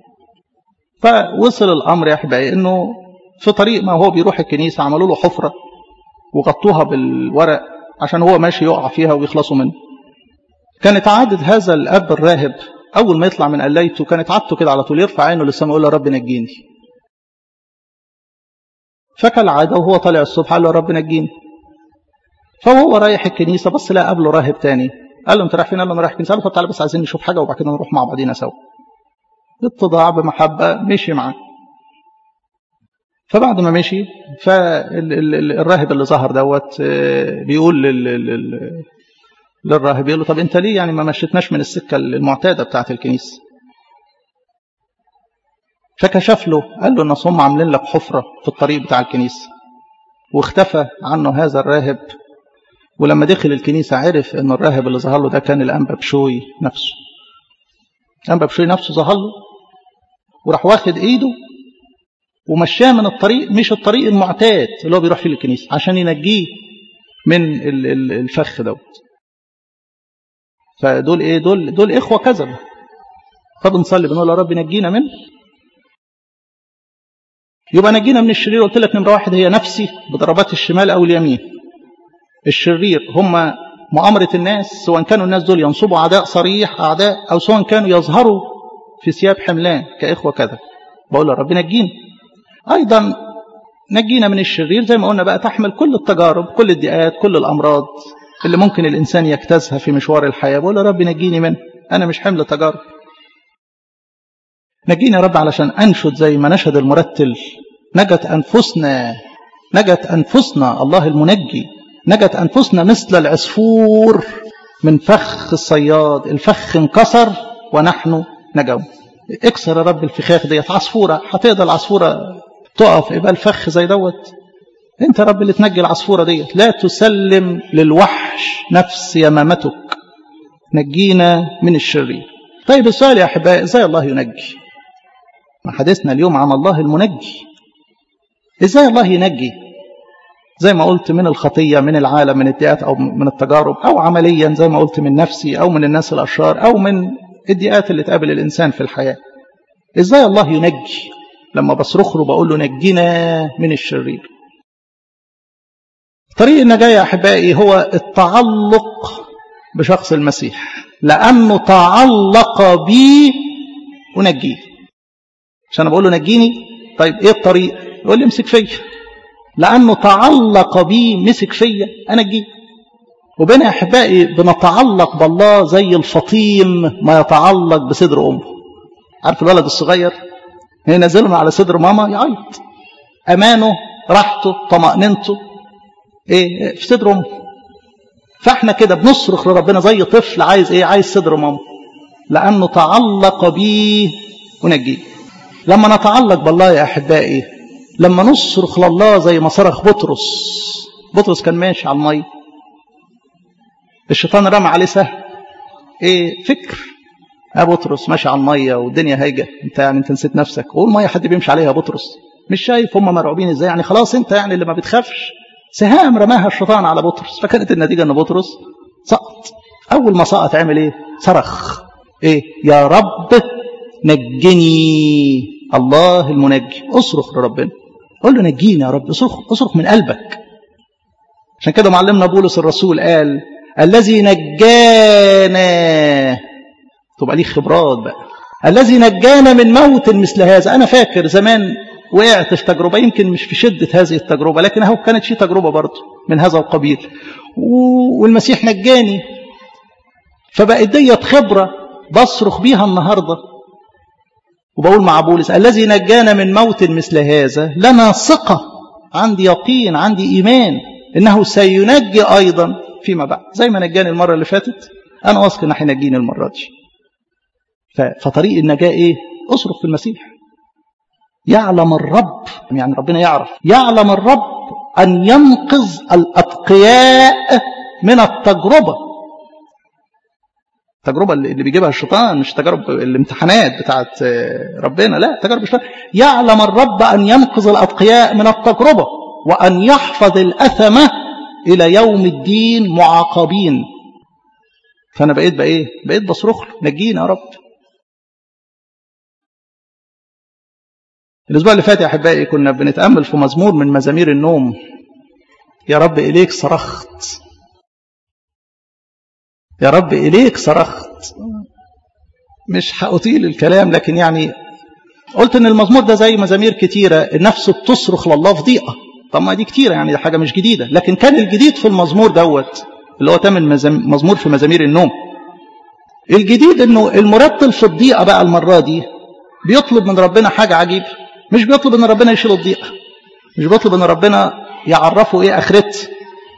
فوصل الأمر يا أحبائي انه في طريق ما هو بيروح الكنيسة عملوا له حفرة وغطوها بالورق عشان هو ماشي يقع فيها ويخلصوا منه كانت عادة هذا الأب الراهب أول ما يطلع من قلايته كانت عادته كده على طول يرفع عينه للسماء يقول يا رب نجيني فكالعادة وهو طالع الصبح قال له يا رب نجيني فهو رايح الكنيسة بس لا قابله راهب تاني قال له انت رايح فين قال له انا رايح الكنيسة قال له طب تعالى بس عايزين نشوف حاجة وبعد كده نروح مع بعضينا سوا اتضاع بمحبة مشي معاه فبعد ما مشي فالراهب اللي ظهر دوت بيقول للراهب يقول له طب انت ليه يعني ما مشيتناش من السكه المعتاده بتاعه الكنيسه فكشف له قال له ان هم عاملين لك حفره في الطريق بتاع الكنيسه واختفى عنه هذا الراهب ولما دخل الكنيسه عرف ان الراهب اللي ظهر له ده كان الانبا بشوي نفسه الانبا بشوي نفسه ظهر له وراح واخد ايده ومشاه من الطريق مش الطريق المعتاد اللي هو بيروح فيه الكنيسه عشان ينجيه من الفخ دوت فدول ايه دول دول اخوه كذبه فبنصلي بنقول يا رب نجينا منه يبقى نجينا من الشرير قلت لك نمره واحد هي نفسي بضربات الشمال او اليمين الشرير هم مؤامره الناس سواء كانوا الناس دول ينصبوا اعداء صريح اعداء او سواء كانوا يظهروا في ثياب حملان كاخوه كذا بقول يا رب نجينا ايضا نجينا من الشرير زي ما قلنا بقى تحمل كل التجارب كل الضيقات كل الامراض اللي ممكن الانسان يجتازها في مشوار الحياه بقول يا رب نجيني منه انا مش حمل تجارب نجينا يا رب علشان انشد زي ما نشد المرتل نجت انفسنا نجت انفسنا الله المنجي نجت انفسنا مثل العصفور من فخ الصياد الفخ انكسر ونحن نجوا اكسر يا رب الفخاخ ديت عصفوره هتقدر العصفوره تقف يبقى الفخ زي دوت انت يا رب اللي تنجي العصفوره ديت لا تسلم للوحش نفس يمامتك نجينا من الشرير طيب السؤال يا احبائي ازاي الله ينجي ما حديثنا اليوم عن الله المنجي ازاي الله ينجي زي ما قلت من الخطية من العالم من الضيقات أو من التجارب أو عمليا زي ما قلت من نفسي أو من الناس الأشرار أو من الضيقات اللي تقابل الإنسان في الحياة إزاي الله ينجي لما بصرخ له بقول له نجينا من الشرير طريق النجاة يا أحبائي هو التعلق بشخص المسيح لأنه تعلق بي ونجيه عشان بقول له نجيني طيب ايه الطريق يقول لي امسك فيا لانه تعلق بي مسك فيا انجيه وبين احبائي بنتعلق بالله زي الفطيم ما يتعلق بصدر امه عارف الولد الصغير ينزله على صدر ماما يعيط امانه راحته طمانينته ايه في صدر امه فاحنا كده بنصرخ لربنا زي طفل عايز ايه عايز صدر ماما لانه تعلق بيه ونجيه لما نتعلق بالله يا احبائي لما نصرخ لله زي ما صرخ بطرس بطرس كان ماشي على الميه الشيطان رمى عليه سهم ايه فكر يا بطرس ماشي على الميه والدنيا هايجه انت يعني انت نسيت نفسك والميه حد بيمشي عليها يا بطرس مش شايف هم مرعوبين ازاي يعني خلاص انت يعني اللي ما بتخافش سهام رماها الشيطان على بطرس فكانت النتيجه ان بطرس سقط اول ما سقط عمل ايه صرخ ايه يا رب نجني الله المنجي اصرخ لربنا قول له نجيني يا رب اصرخ اصرخ من قلبك عشان كده معلمنا بولس الرسول قال الذي نجانا تبقى ليه خبرات بقى الذي نجانا من موت مثل هذا انا فاكر زمان وقعت في تجربه يمكن مش في شده هذه التجربه لكن اهو كانت في تجربه برضه من هذا القبيل والمسيح نجاني فبقت ديت خبره بصرخ بيها النهارده وبقول مع بولس الذي نجانا من موت مثل هذا لنا ثقة عندي يقين عندي إيمان إنه سينجي أيضا فيما بعد زي ما نجاني المرة اللي فاتت أنا واثق إنه هينجيني المرة دي فطريق النجاة إيه؟ أصرخ في المسيح يعلم الرب يعني ربنا يعرف يعلم الرب أن ينقذ الأتقياء من التجربة التجربة اللي بيجيبها الشيطان مش تجارب الامتحانات بتاعت ربنا لا تجارب الشيطان يعلم الرب أن ينقذ الأتقياء من التجربة وأن يحفظ الأثمة إلى يوم الدين معاقبين فأنا بقيت بقى إيه بقيت بصرخ له نجينا يا رب الأسبوع اللي فات يا أحبائي كنا بنتأمل في مزمور من مزامير النوم يا رب إليك صرخت يا رب إليك صرخت مش هأطيل الكلام لكن يعني قلت إن المزمور ده زي مزامير كتيرة النفس بتصرخ لله في ضيقة طب ما دي كتيرة يعني دي حاجة مش جديدة لكن كان الجديد في المزمور دوت اللي هو تامن مزمور في مزامير النوم الجديد إنه المرتل في الضيقة بقى المرة دي بيطلب من ربنا حاجة عجيبة مش بيطلب إن ربنا يشيل الضيقة مش بيطلب ان ربنا يعرفه ايه اخرته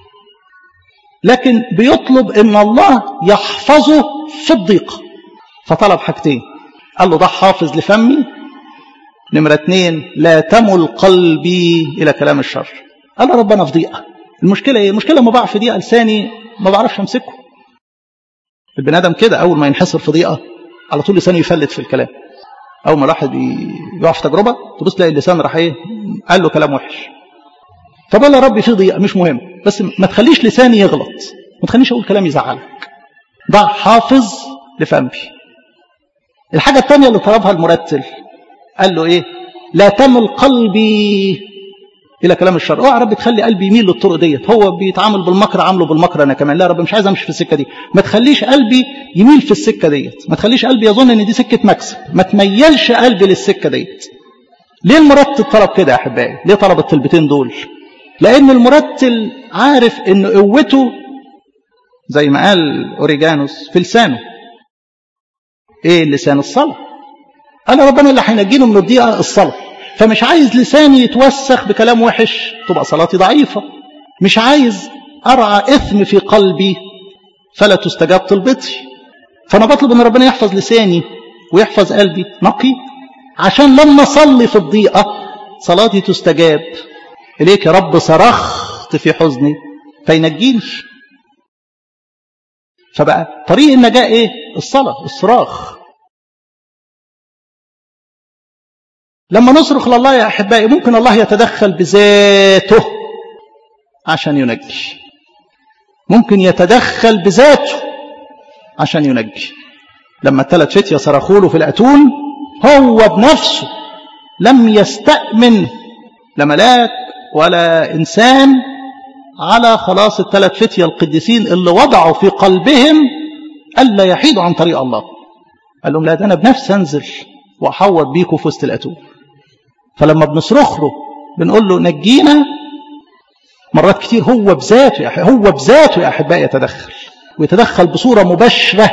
لكن بيطلب ان الله يحفظه في الضيقه فطلب حاجتين قال له ده حافظ لفمي نمرة اتنين لا تمل قلبي إلى كلام الشر قال له ربنا في ضيقة المشكلة إيه؟ المشكلة لما بقع في ضيقة لساني ما بعرفش أمسكه البني آدم كده أول ما ينحصر في ضيقة على طول لسانه يفلت في الكلام أول ما الواحد يقع في تجربة تبص تلاقي اللسان راح إيه قال له كلام وحش فبقول يا ربي في ضيقة مش مهم بس ما تخليش لساني يغلط ما تخليش أقول كلام يزعلك ضع حافظ لفمي الحاجة الثانية اللي طلبها المرتل قال له ايه لا تمل قلبي الى كلام الشر اوعى رب تخلي قلبي يميل للطرق ديت هو بيتعامل بالمكر عامله بالمكر انا كمان لا يا رب مش عايز امشي في السكه دي ما تخليش قلبي يميل في السكه ديت ما تخليش قلبي يظن ان دي سكه مكسب ما تميلش قلبي للسكه ديت ليه المرتل طلب كده يا احبائي ليه طلب الطلبتين دول لان المرتل عارف ان قوته زي ما قال اوريجانوس في لسانه ايه لسان الصلاه قال ربنا اللي هينجيني من الضيقه الصلاه فمش عايز لساني يتوسخ بكلام وحش تبقى صلاتي ضعيفه مش عايز ارعى اثم في قلبي فلا تستجاب طلبتي فانا بطلب ان ربنا يحفظ لساني ويحفظ قلبي نقي عشان لما اصلي في الضيقه صلاتي تستجاب اليك يا رب صرخت في حزني فينجيني فبقى طريق النجاه ايه الصلاه الصراخ لما نصرخ لله يا احبائي ممكن الله يتدخل بذاته عشان ينجي ممكن يتدخل بذاته عشان ينجي لما الثلاث فتية صرخوا له في الأتون هو بنفسه لم يستأمن لا ملاك ولا إنسان على خلاص الثلاث فتية القديسين اللي وضعوا في قلبهم ألا يحيدوا عن طريق الله قال لهم لا ده أنا بنفسي أنزل وأحوط بيكم في وسط الأتون فلما بنصرخ له بنقول له نجينا مرات كتير هو بذاته يا هو بذاته يا احبائي يتدخل ويتدخل بصوره مباشره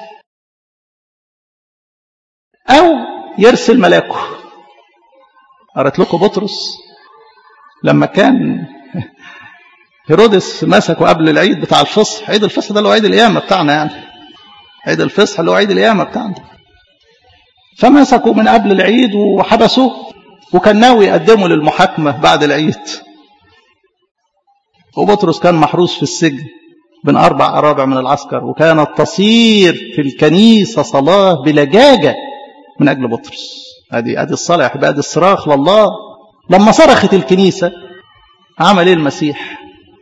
او يرسل ملاكه قرأت لكم بطرس لما كان هيرودس مسكه قبل العيد بتاع الفصح عيد الفصح ده اللي هو عيد القيامه بتاعنا يعني عيد الفصح اللي هو عيد القيامه بتاعنا فمسكوا من قبل العيد وحبسوه وكان ناوي يقدمه للمحاكمة بعد العيد وبطرس كان محروس في السجن بين أربع أرابع من العسكر وكانت تصير في الكنيسة صلاة بلجاجة من أجل بطرس هذه هذه الصلاة يا أحبائي هذه الصراخ لله لما صرخت الكنيسة عمل إيه المسيح؟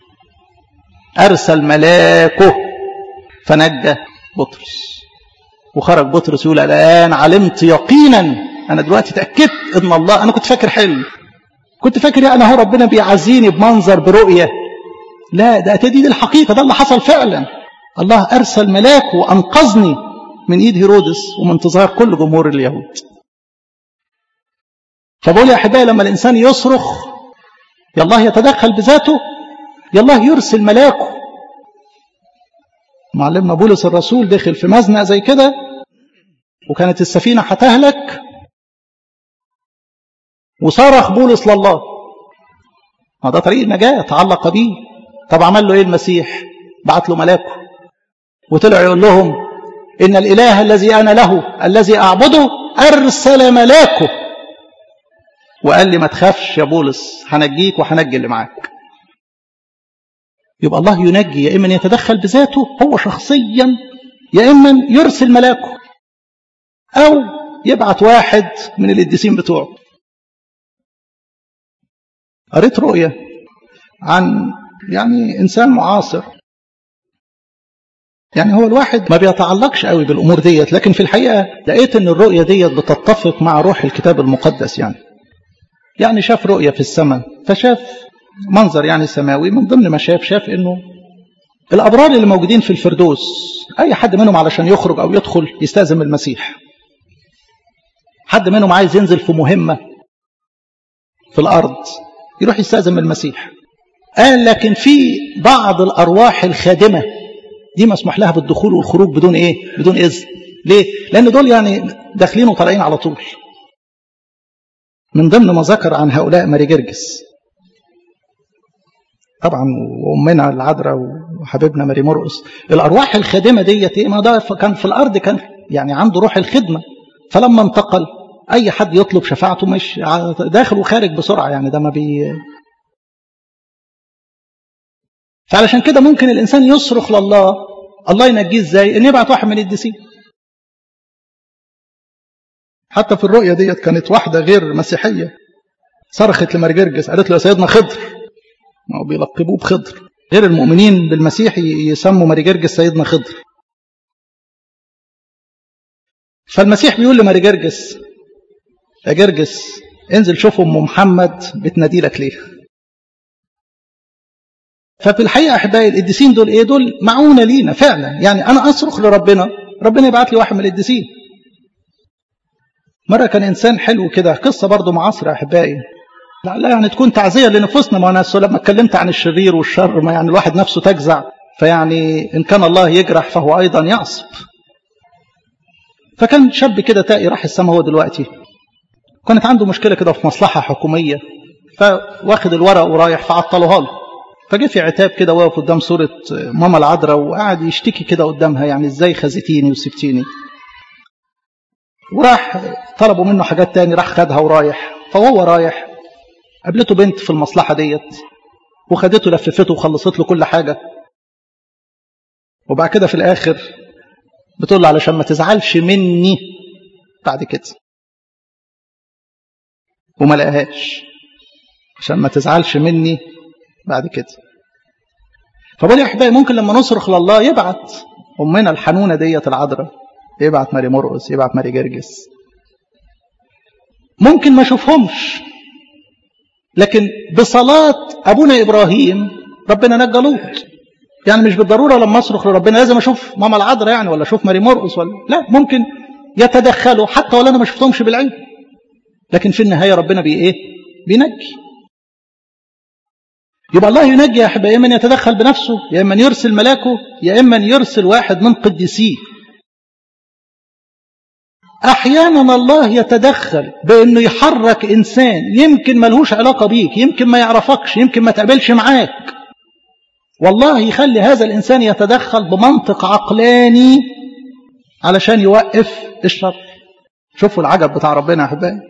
أرسل ملاكه فنجى بطرس وخرج بطرس يقول الآن علمت يقينا أنا دلوقتي تأكدت إن الله أنا كنت فاكر حلم كنت فاكر يعني هو ربنا بيعزيني بمنظر برؤية لا ده دي الحقيقة ده اللي حصل فعلا الله أرسل ملاك وأنقذني من إيد هيرودس ومن انتظار كل جمهور اليهود فبقول يا أحبائي لما الإنسان يصرخ يا الله يتدخل بذاته يا الله يرسل ملاكه معلمنا بولس الرسول دخل في مزنق زي كده وكانت السفينة هتهلك وصرخ بولس لله ما ده طريق النجاة تعلق بيه طب عمل له ايه المسيح بعت له ملاكه وطلع يقول لهم ان الاله الذي انا له الذي اعبده ارسل ملاكه وقال لي ما تخافش يا بولس هنجيك وهنجي اللي معاك يبقى الله ينجي يا اما يتدخل بذاته هو شخصيا يا اما يرسل ملاكه او يبعت واحد من القديسين بتوعه قريت رؤية عن يعني إنسان معاصر يعني هو الواحد ما بيتعلقش قوي بالأمور ديت لكن في الحقيقة لقيت أن الرؤية ديت بتتفق مع روح الكتاب المقدس يعني يعني شاف رؤية في السماء فشاف منظر يعني سماوي من ضمن ما شاف شاف أنه الأبرار اللي موجودين في الفردوس أي حد منهم علشان يخرج أو يدخل يستأذن المسيح حد منهم عايز ينزل في مهمة في الأرض يروح يستأذن من المسيح قال لكن في بعض الأرواح الخادمة دي مسموح لها بالدخول والخروج بدون إيه بدون إذن ليه لأن دول يعني داخلين وطالعين على طول من ضمن ما ذكر عن هؤلاء ماري جرجس طبعا وامنا العذراء وحبيبنا ماري مرقس الارواح الخادمه ديت ايه ما ده كان في الارض كان يعني عنده روح الخدمه فلما انتقل اي حد يطلب شفاعته مش داخل وخارج بسرعه يعني ده ما بي فعلشان كده ممكن الانسان يصرخ لله الله ينجيه ازاي ان يبعت واحد من القديسين حتى في الرؤيا ديت كانت واحده غير مسيحيه صرخت لمرجرجس قالت له يا سيدنا خضر ما بيلقبوه بخضر غير المؤمنين بالمسيح يسموا مرجرجس سيدنا خضر فالمسيح بيقول لمرجرجس يا جرجس انزل شوف ام محمد بتنادي لك ليه ففي الحقيقه احبائي القديسين دول ايه دول معونه لينا فعلا يعني انا اصرخ لربنا ربنا يبعت لي واحد من القديسين مره كان انسان حلو كده قصه برضه معاصره احبائي لعلها يعني تكون تعزيه لنفوسنا ما انا لما اتكلمت عن الشرير والشر ما يعني الواحد نفسه تجزع فيعني ان كان الله يجرح فهو ايضا يعصب فكان شاب كده تائي راح السما هو دلوقتي كانت عنده مشكله كده في مصلحه حكوميه فواخد الورق ورايح فعطلوها له فجه في عتاب كده واقف قدام صوره ماما العذراء وقعد يشتكي كده قدامها يعني ازاي خزتيني وسبتيني وراح طلبوا منه حاجات تاني راح خدها ورايح فهو رايح قابلته بنت في المصلحه ديت وخدته لففته وخلصت له كل حاجه وبعد كده في الاخر بتقول له علشان ما تزعلش مني بعد كده وما لقاهاش عشان ما تزعلش مني بعد كده فبقول يا احبائي ممكن لما نصرخ لله يبعت امنا الحنونه ديت العذراء يبعت ماري مرقس يبعت ماري جرجس ممكن ما اشوفهمش لكن بصلاه ابونا ابراهيم ربنا نجى لوط يعني مش بالضروره لما اصرخ لربنا لازم اشوف ماما العذراء يعني ولا اشوف ماري مرقس ولا لا ممكن يتدخلوا حتى ولا انا ما شفتهمش بالعين لكن في النهايه ربنا بي ايه بينجي يبقى الله ينجي يا احبائي يا اما يتدخل بنفسه يا اما يرسل ملاكه يا اما يرسل واحد من قديسيه احيانا الله يتدخل بانه يحرك انسان يمكن ملهوش علاقه بيك يمكن ما يعرفكش يمكن ما تقابلش معاك والله يخلي هذا الانسان يتدخل بمنطق عقلاني علشان يوقف الشر شوفوا العجب بتاع ربنا يا احبائي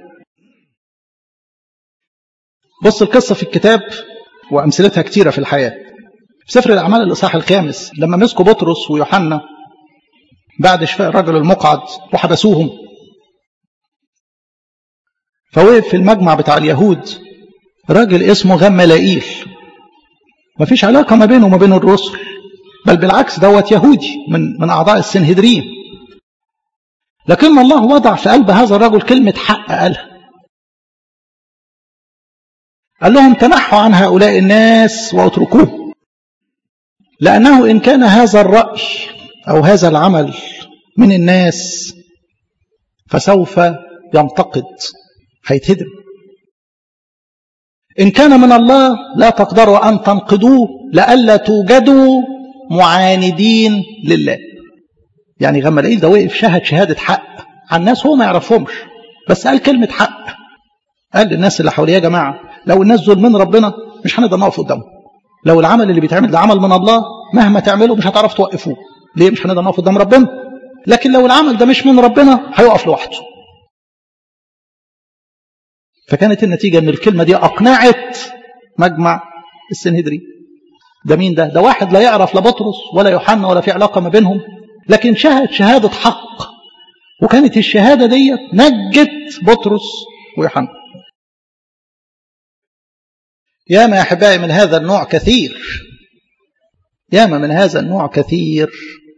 بص القصه في الكتاب وامثلتها كتيره في الحياه في سفر الاعمال الاصحاح الخامس لما مسكوا بطرس ويوحنا بعد شفاء الرجل المقعد وحبسوهم فوقف في المجمع بتاع اليهود راجل اسمه غملائيل مفيش علاقه ما بينه وما بين الرسل بل بالعكس دوت يهودي من من اعضاء السنهدرين لكن الله وضع في قلب هذا الرجل كلمه حق قالها قال لهم تنحوا عن هؤلاء الناس واتركوه لأنه إن كان هذا الرأي أو هذا العمل من الناس فسوف ينتقد هيتهدم إن كان من الله لا تقدروا أن تنقضوه لئلا توجدوا معاندين لله يعني غماليل ده وقف شهد شهادة حق عن ناس هو ما يعرفهمش بس قال كلمة حق قال للناس اللي حواليه يا جماعة لو الناس دول من ربنا مش هنقدر نقف قدامهم لو العمل اللي بيتعمل ده عمل من الله مهما تعمله مش هتعرف توقفوه ليه مش هنقدر نقف قدام ربنا لكن لو العمل ده مش من ربنا هيقف لوحده فكانت النتيجة ان الكلمة دي اقنعت مجمع السنهدري ده مين ده ده واحد لا يعرف لا بطرس ولا يوحنا ولا في علاقة ما بينهم لكن شهد شهادة حق وكانت الشهادة ديت نجت بطرس ويوحنا ياما يا احبائي من هذا النوع كثير ياما من هذا النوع كثير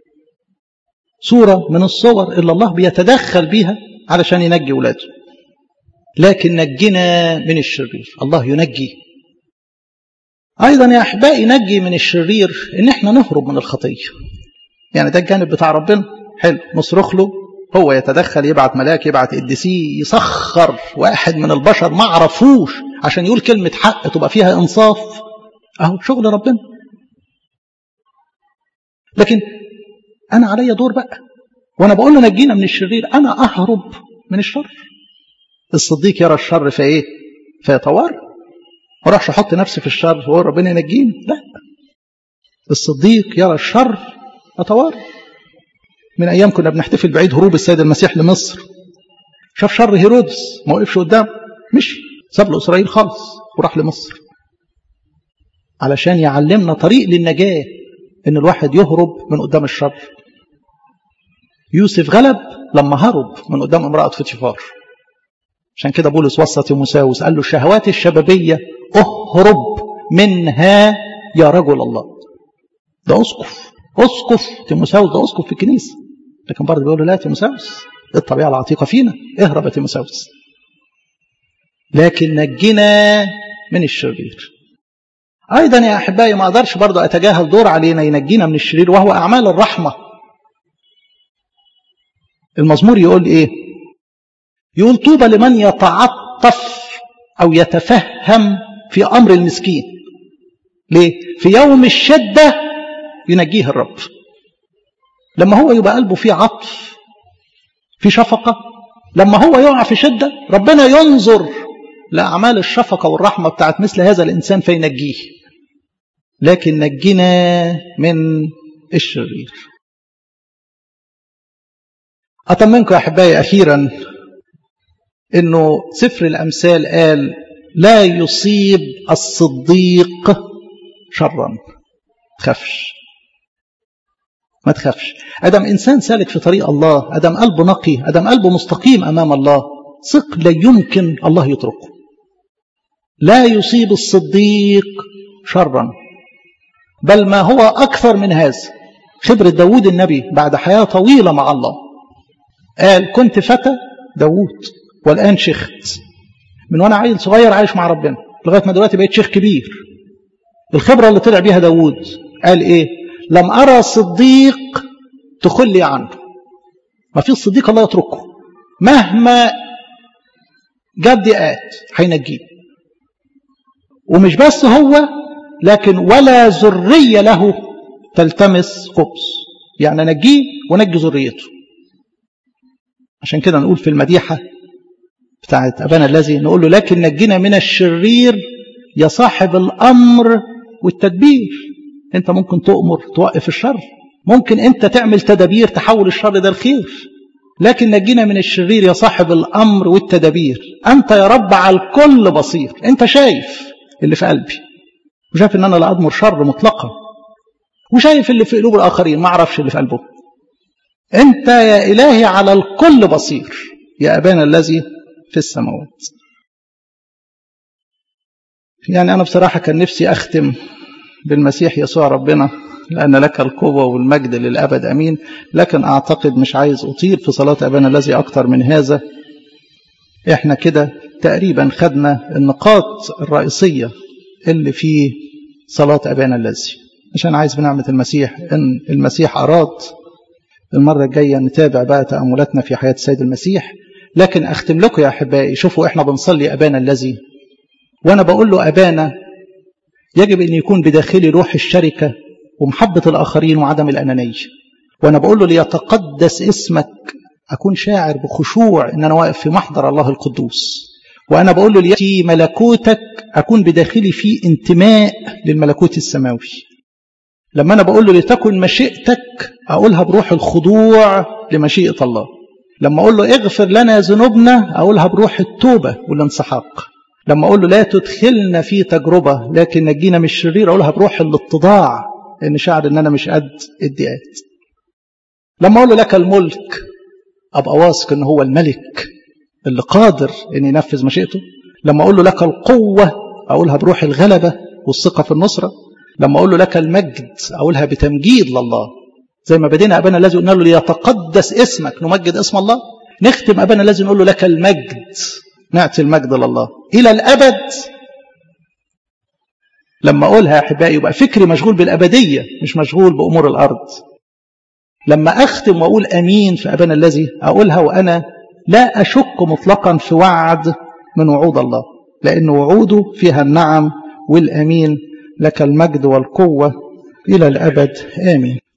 صورة من الصور اللي الله بيتدخل بيها علشان ينجي ولاده لكن نجنا من الشرير الله ينجي أيضا يا أحبائي نجي من الشرير إن إحنا نهرب من الخطية يعني ده الجانب بتاع ربنا حلو نصرخ له هو يتدخل يبعت ملاك يبعت قديسيه يسخر واحد من البشر ما عرفوش عشان يقول كلمة حق تبقى فيها إنصاف أهو شغل ربنا لكن أنا عليا دور بقى وأنا بقول له نجينا من الشرير أنا أهرب من الشر الصديق يرى الشر في إيه؟ فيتوارى ما اروحش احط نفسي في الشر واقول ربنا ينجيني لا الصديق يرى الشر اتوارى من ايام كنا بنحتفل بعيد هروب السيد المسيح لمصر شاف شر هيرودس ما وقفش قدام مشي ساب له اسرائيل خالص وراح لمصر علشان يعلمنا طريق للنجاه ان الواحد يهرب من قدام الشر يوسف غلب لما هرب من قدام امراه فوتيفار عشان كده بولس وصى تيموساوس قال له الشهوات الشبابيه اهرب منها يا رجل الله ده اسقف اسقف تيموساوس ده اسقف في الكنيسه لكن برضه بيقول له لا تيموساوس الطبيعه العتيقه فينا اهرب يا تيموساوس لكن نجنا من الشرير ايضا يا احبائي ما اقدرش برضه اتجاهل دور علينا ينجينا من الشرير وهو اعمال الرحمه المزمور يقول ايه يقول طوبى لمن يتعطف او يتفهم في امر المسكين ليه في يوم الشده ينجيه الرب لما هو يبقى قلبه فيه عطف في شفقه لما هو يقع في شده ربنا ينظر لاعمال الشفقه والرحمه بتاعت مثل هذا الانسان فينجيه لكن نجنا من الشرير أطمنكم يا أحبائي أخيرا أنه سفر الأمثال قال لا يصيب الصديق شرا تخافش ما تخافش أدم إنسان سالك في طريق الله أدم قلبه نقي أدم قلبه مستقيم أمام الله ثق لا يمكن الله يتركه لا يصيب الصديق شرا بل ما هو أكثر من هذا خبرة داود النبي بعد حياة طويلة مع الله قال كنت فتى داوود والآن شيخت من وانا عيل صغير عايش مع ربنا لغاية ما دلوقتي بقيت شيخ كبير الخبرة اللي طلع بيها داوود قال ايه لم أرى صديق تخلي عنه ما في الصديق الله يتركه مهما جاب ضيقات هينجيه ومش بس هو لكن ولا ذرية له تلتمس خبز يعني نجيه ونجي ذريته عشان كده نقول في المديحة بتاعت أبانا الذي نقول له لكن نجينا من الشرير يا صاحب الأمر والتدبير أنت ممكن تؤمر توقف الشر ممكن أنت تعمل تدابير تحول الشر ده الخير لكن نجينا من الشرير يا صاحب الأمر والتدابير أنت يا رب على الكل بصير أنت شايف اللي في قلبي وشايف أن أنا لا أضمر شر مطلقا وشايف اللي في قلوب الآخرين ما أعرفش اللي في قلبهم أنت يا إلهي على الكل بصير يا أبانا الذي في السماوات يعني أنا بصراحة كان نفسي أختم بالمسيح يسوع ربنا لأن لك القوة والمجد للأبد أمين لكن أعتقد مش عايز أطيل في صلاة أبانا الذي أكتر من هذا إحنا كده تقريبا خدنا النقاط الرئيسية اللي في صلاة أبانا الذي عشان عايز بنعمة المسيح إن المسيح أراد المرة الجاية نتابع بقى تأملاتنا في حياة السيد المسيح لكن أختم لكم يا أحبائي شوفوا إحنا بنصلي أبانا الذي وأنا بقول له أبانا يجب أن يكون بداخلي روح الشركة ومحبة الآخرين وعدم الأنانية وأنا بقول له ليتقدس اسمك أكون شاعر بخشوع أن أنا واقف في محضر الله القدوس وأنا بقول له ليأتي ملكوتك أكون بداخلي فيه انتماء للملكوت السماوي لما أنا بقول له لتكن مشيئتك أقولها بروح الخضوع لمشيئة الله لما أقول له اغفر لنا ذنوبنا أقولها بروح التوبة والانسحاق لما أقول له لا تدخلنا في تجربة لكن نجينا من الشرير أقولها بروح الاتضاع لأن شعر إن أنا مش قد الدقات لما أقول له لك الملك أبقى واثق إن هو الملك اللي قادر إن ينفذ مشيئته لما أقول له لك القوة أقولها بروح الغلبة والثقة في النصرة لما أقول له لك المجد أقولها بتمجيد لله زي ما بدينا أبانا الذي قلنا له ليتقدس اسمك نمجد اسم الله نختم أبانا الذي نقول له لك المجد نعطي المجد لله إلى الأبد لما أقولها يا أحبائي يبقى فكري مشغول بالأبدية مش مشغول بأمور الأرض لما أختم وأقول أمين في أبانا الذي أقولها وأنا لا أشك مطلقا في وعد من وعود الله لأن وعوده فيها النعم والأمين لك المجد والقوة إلى الأبد آمين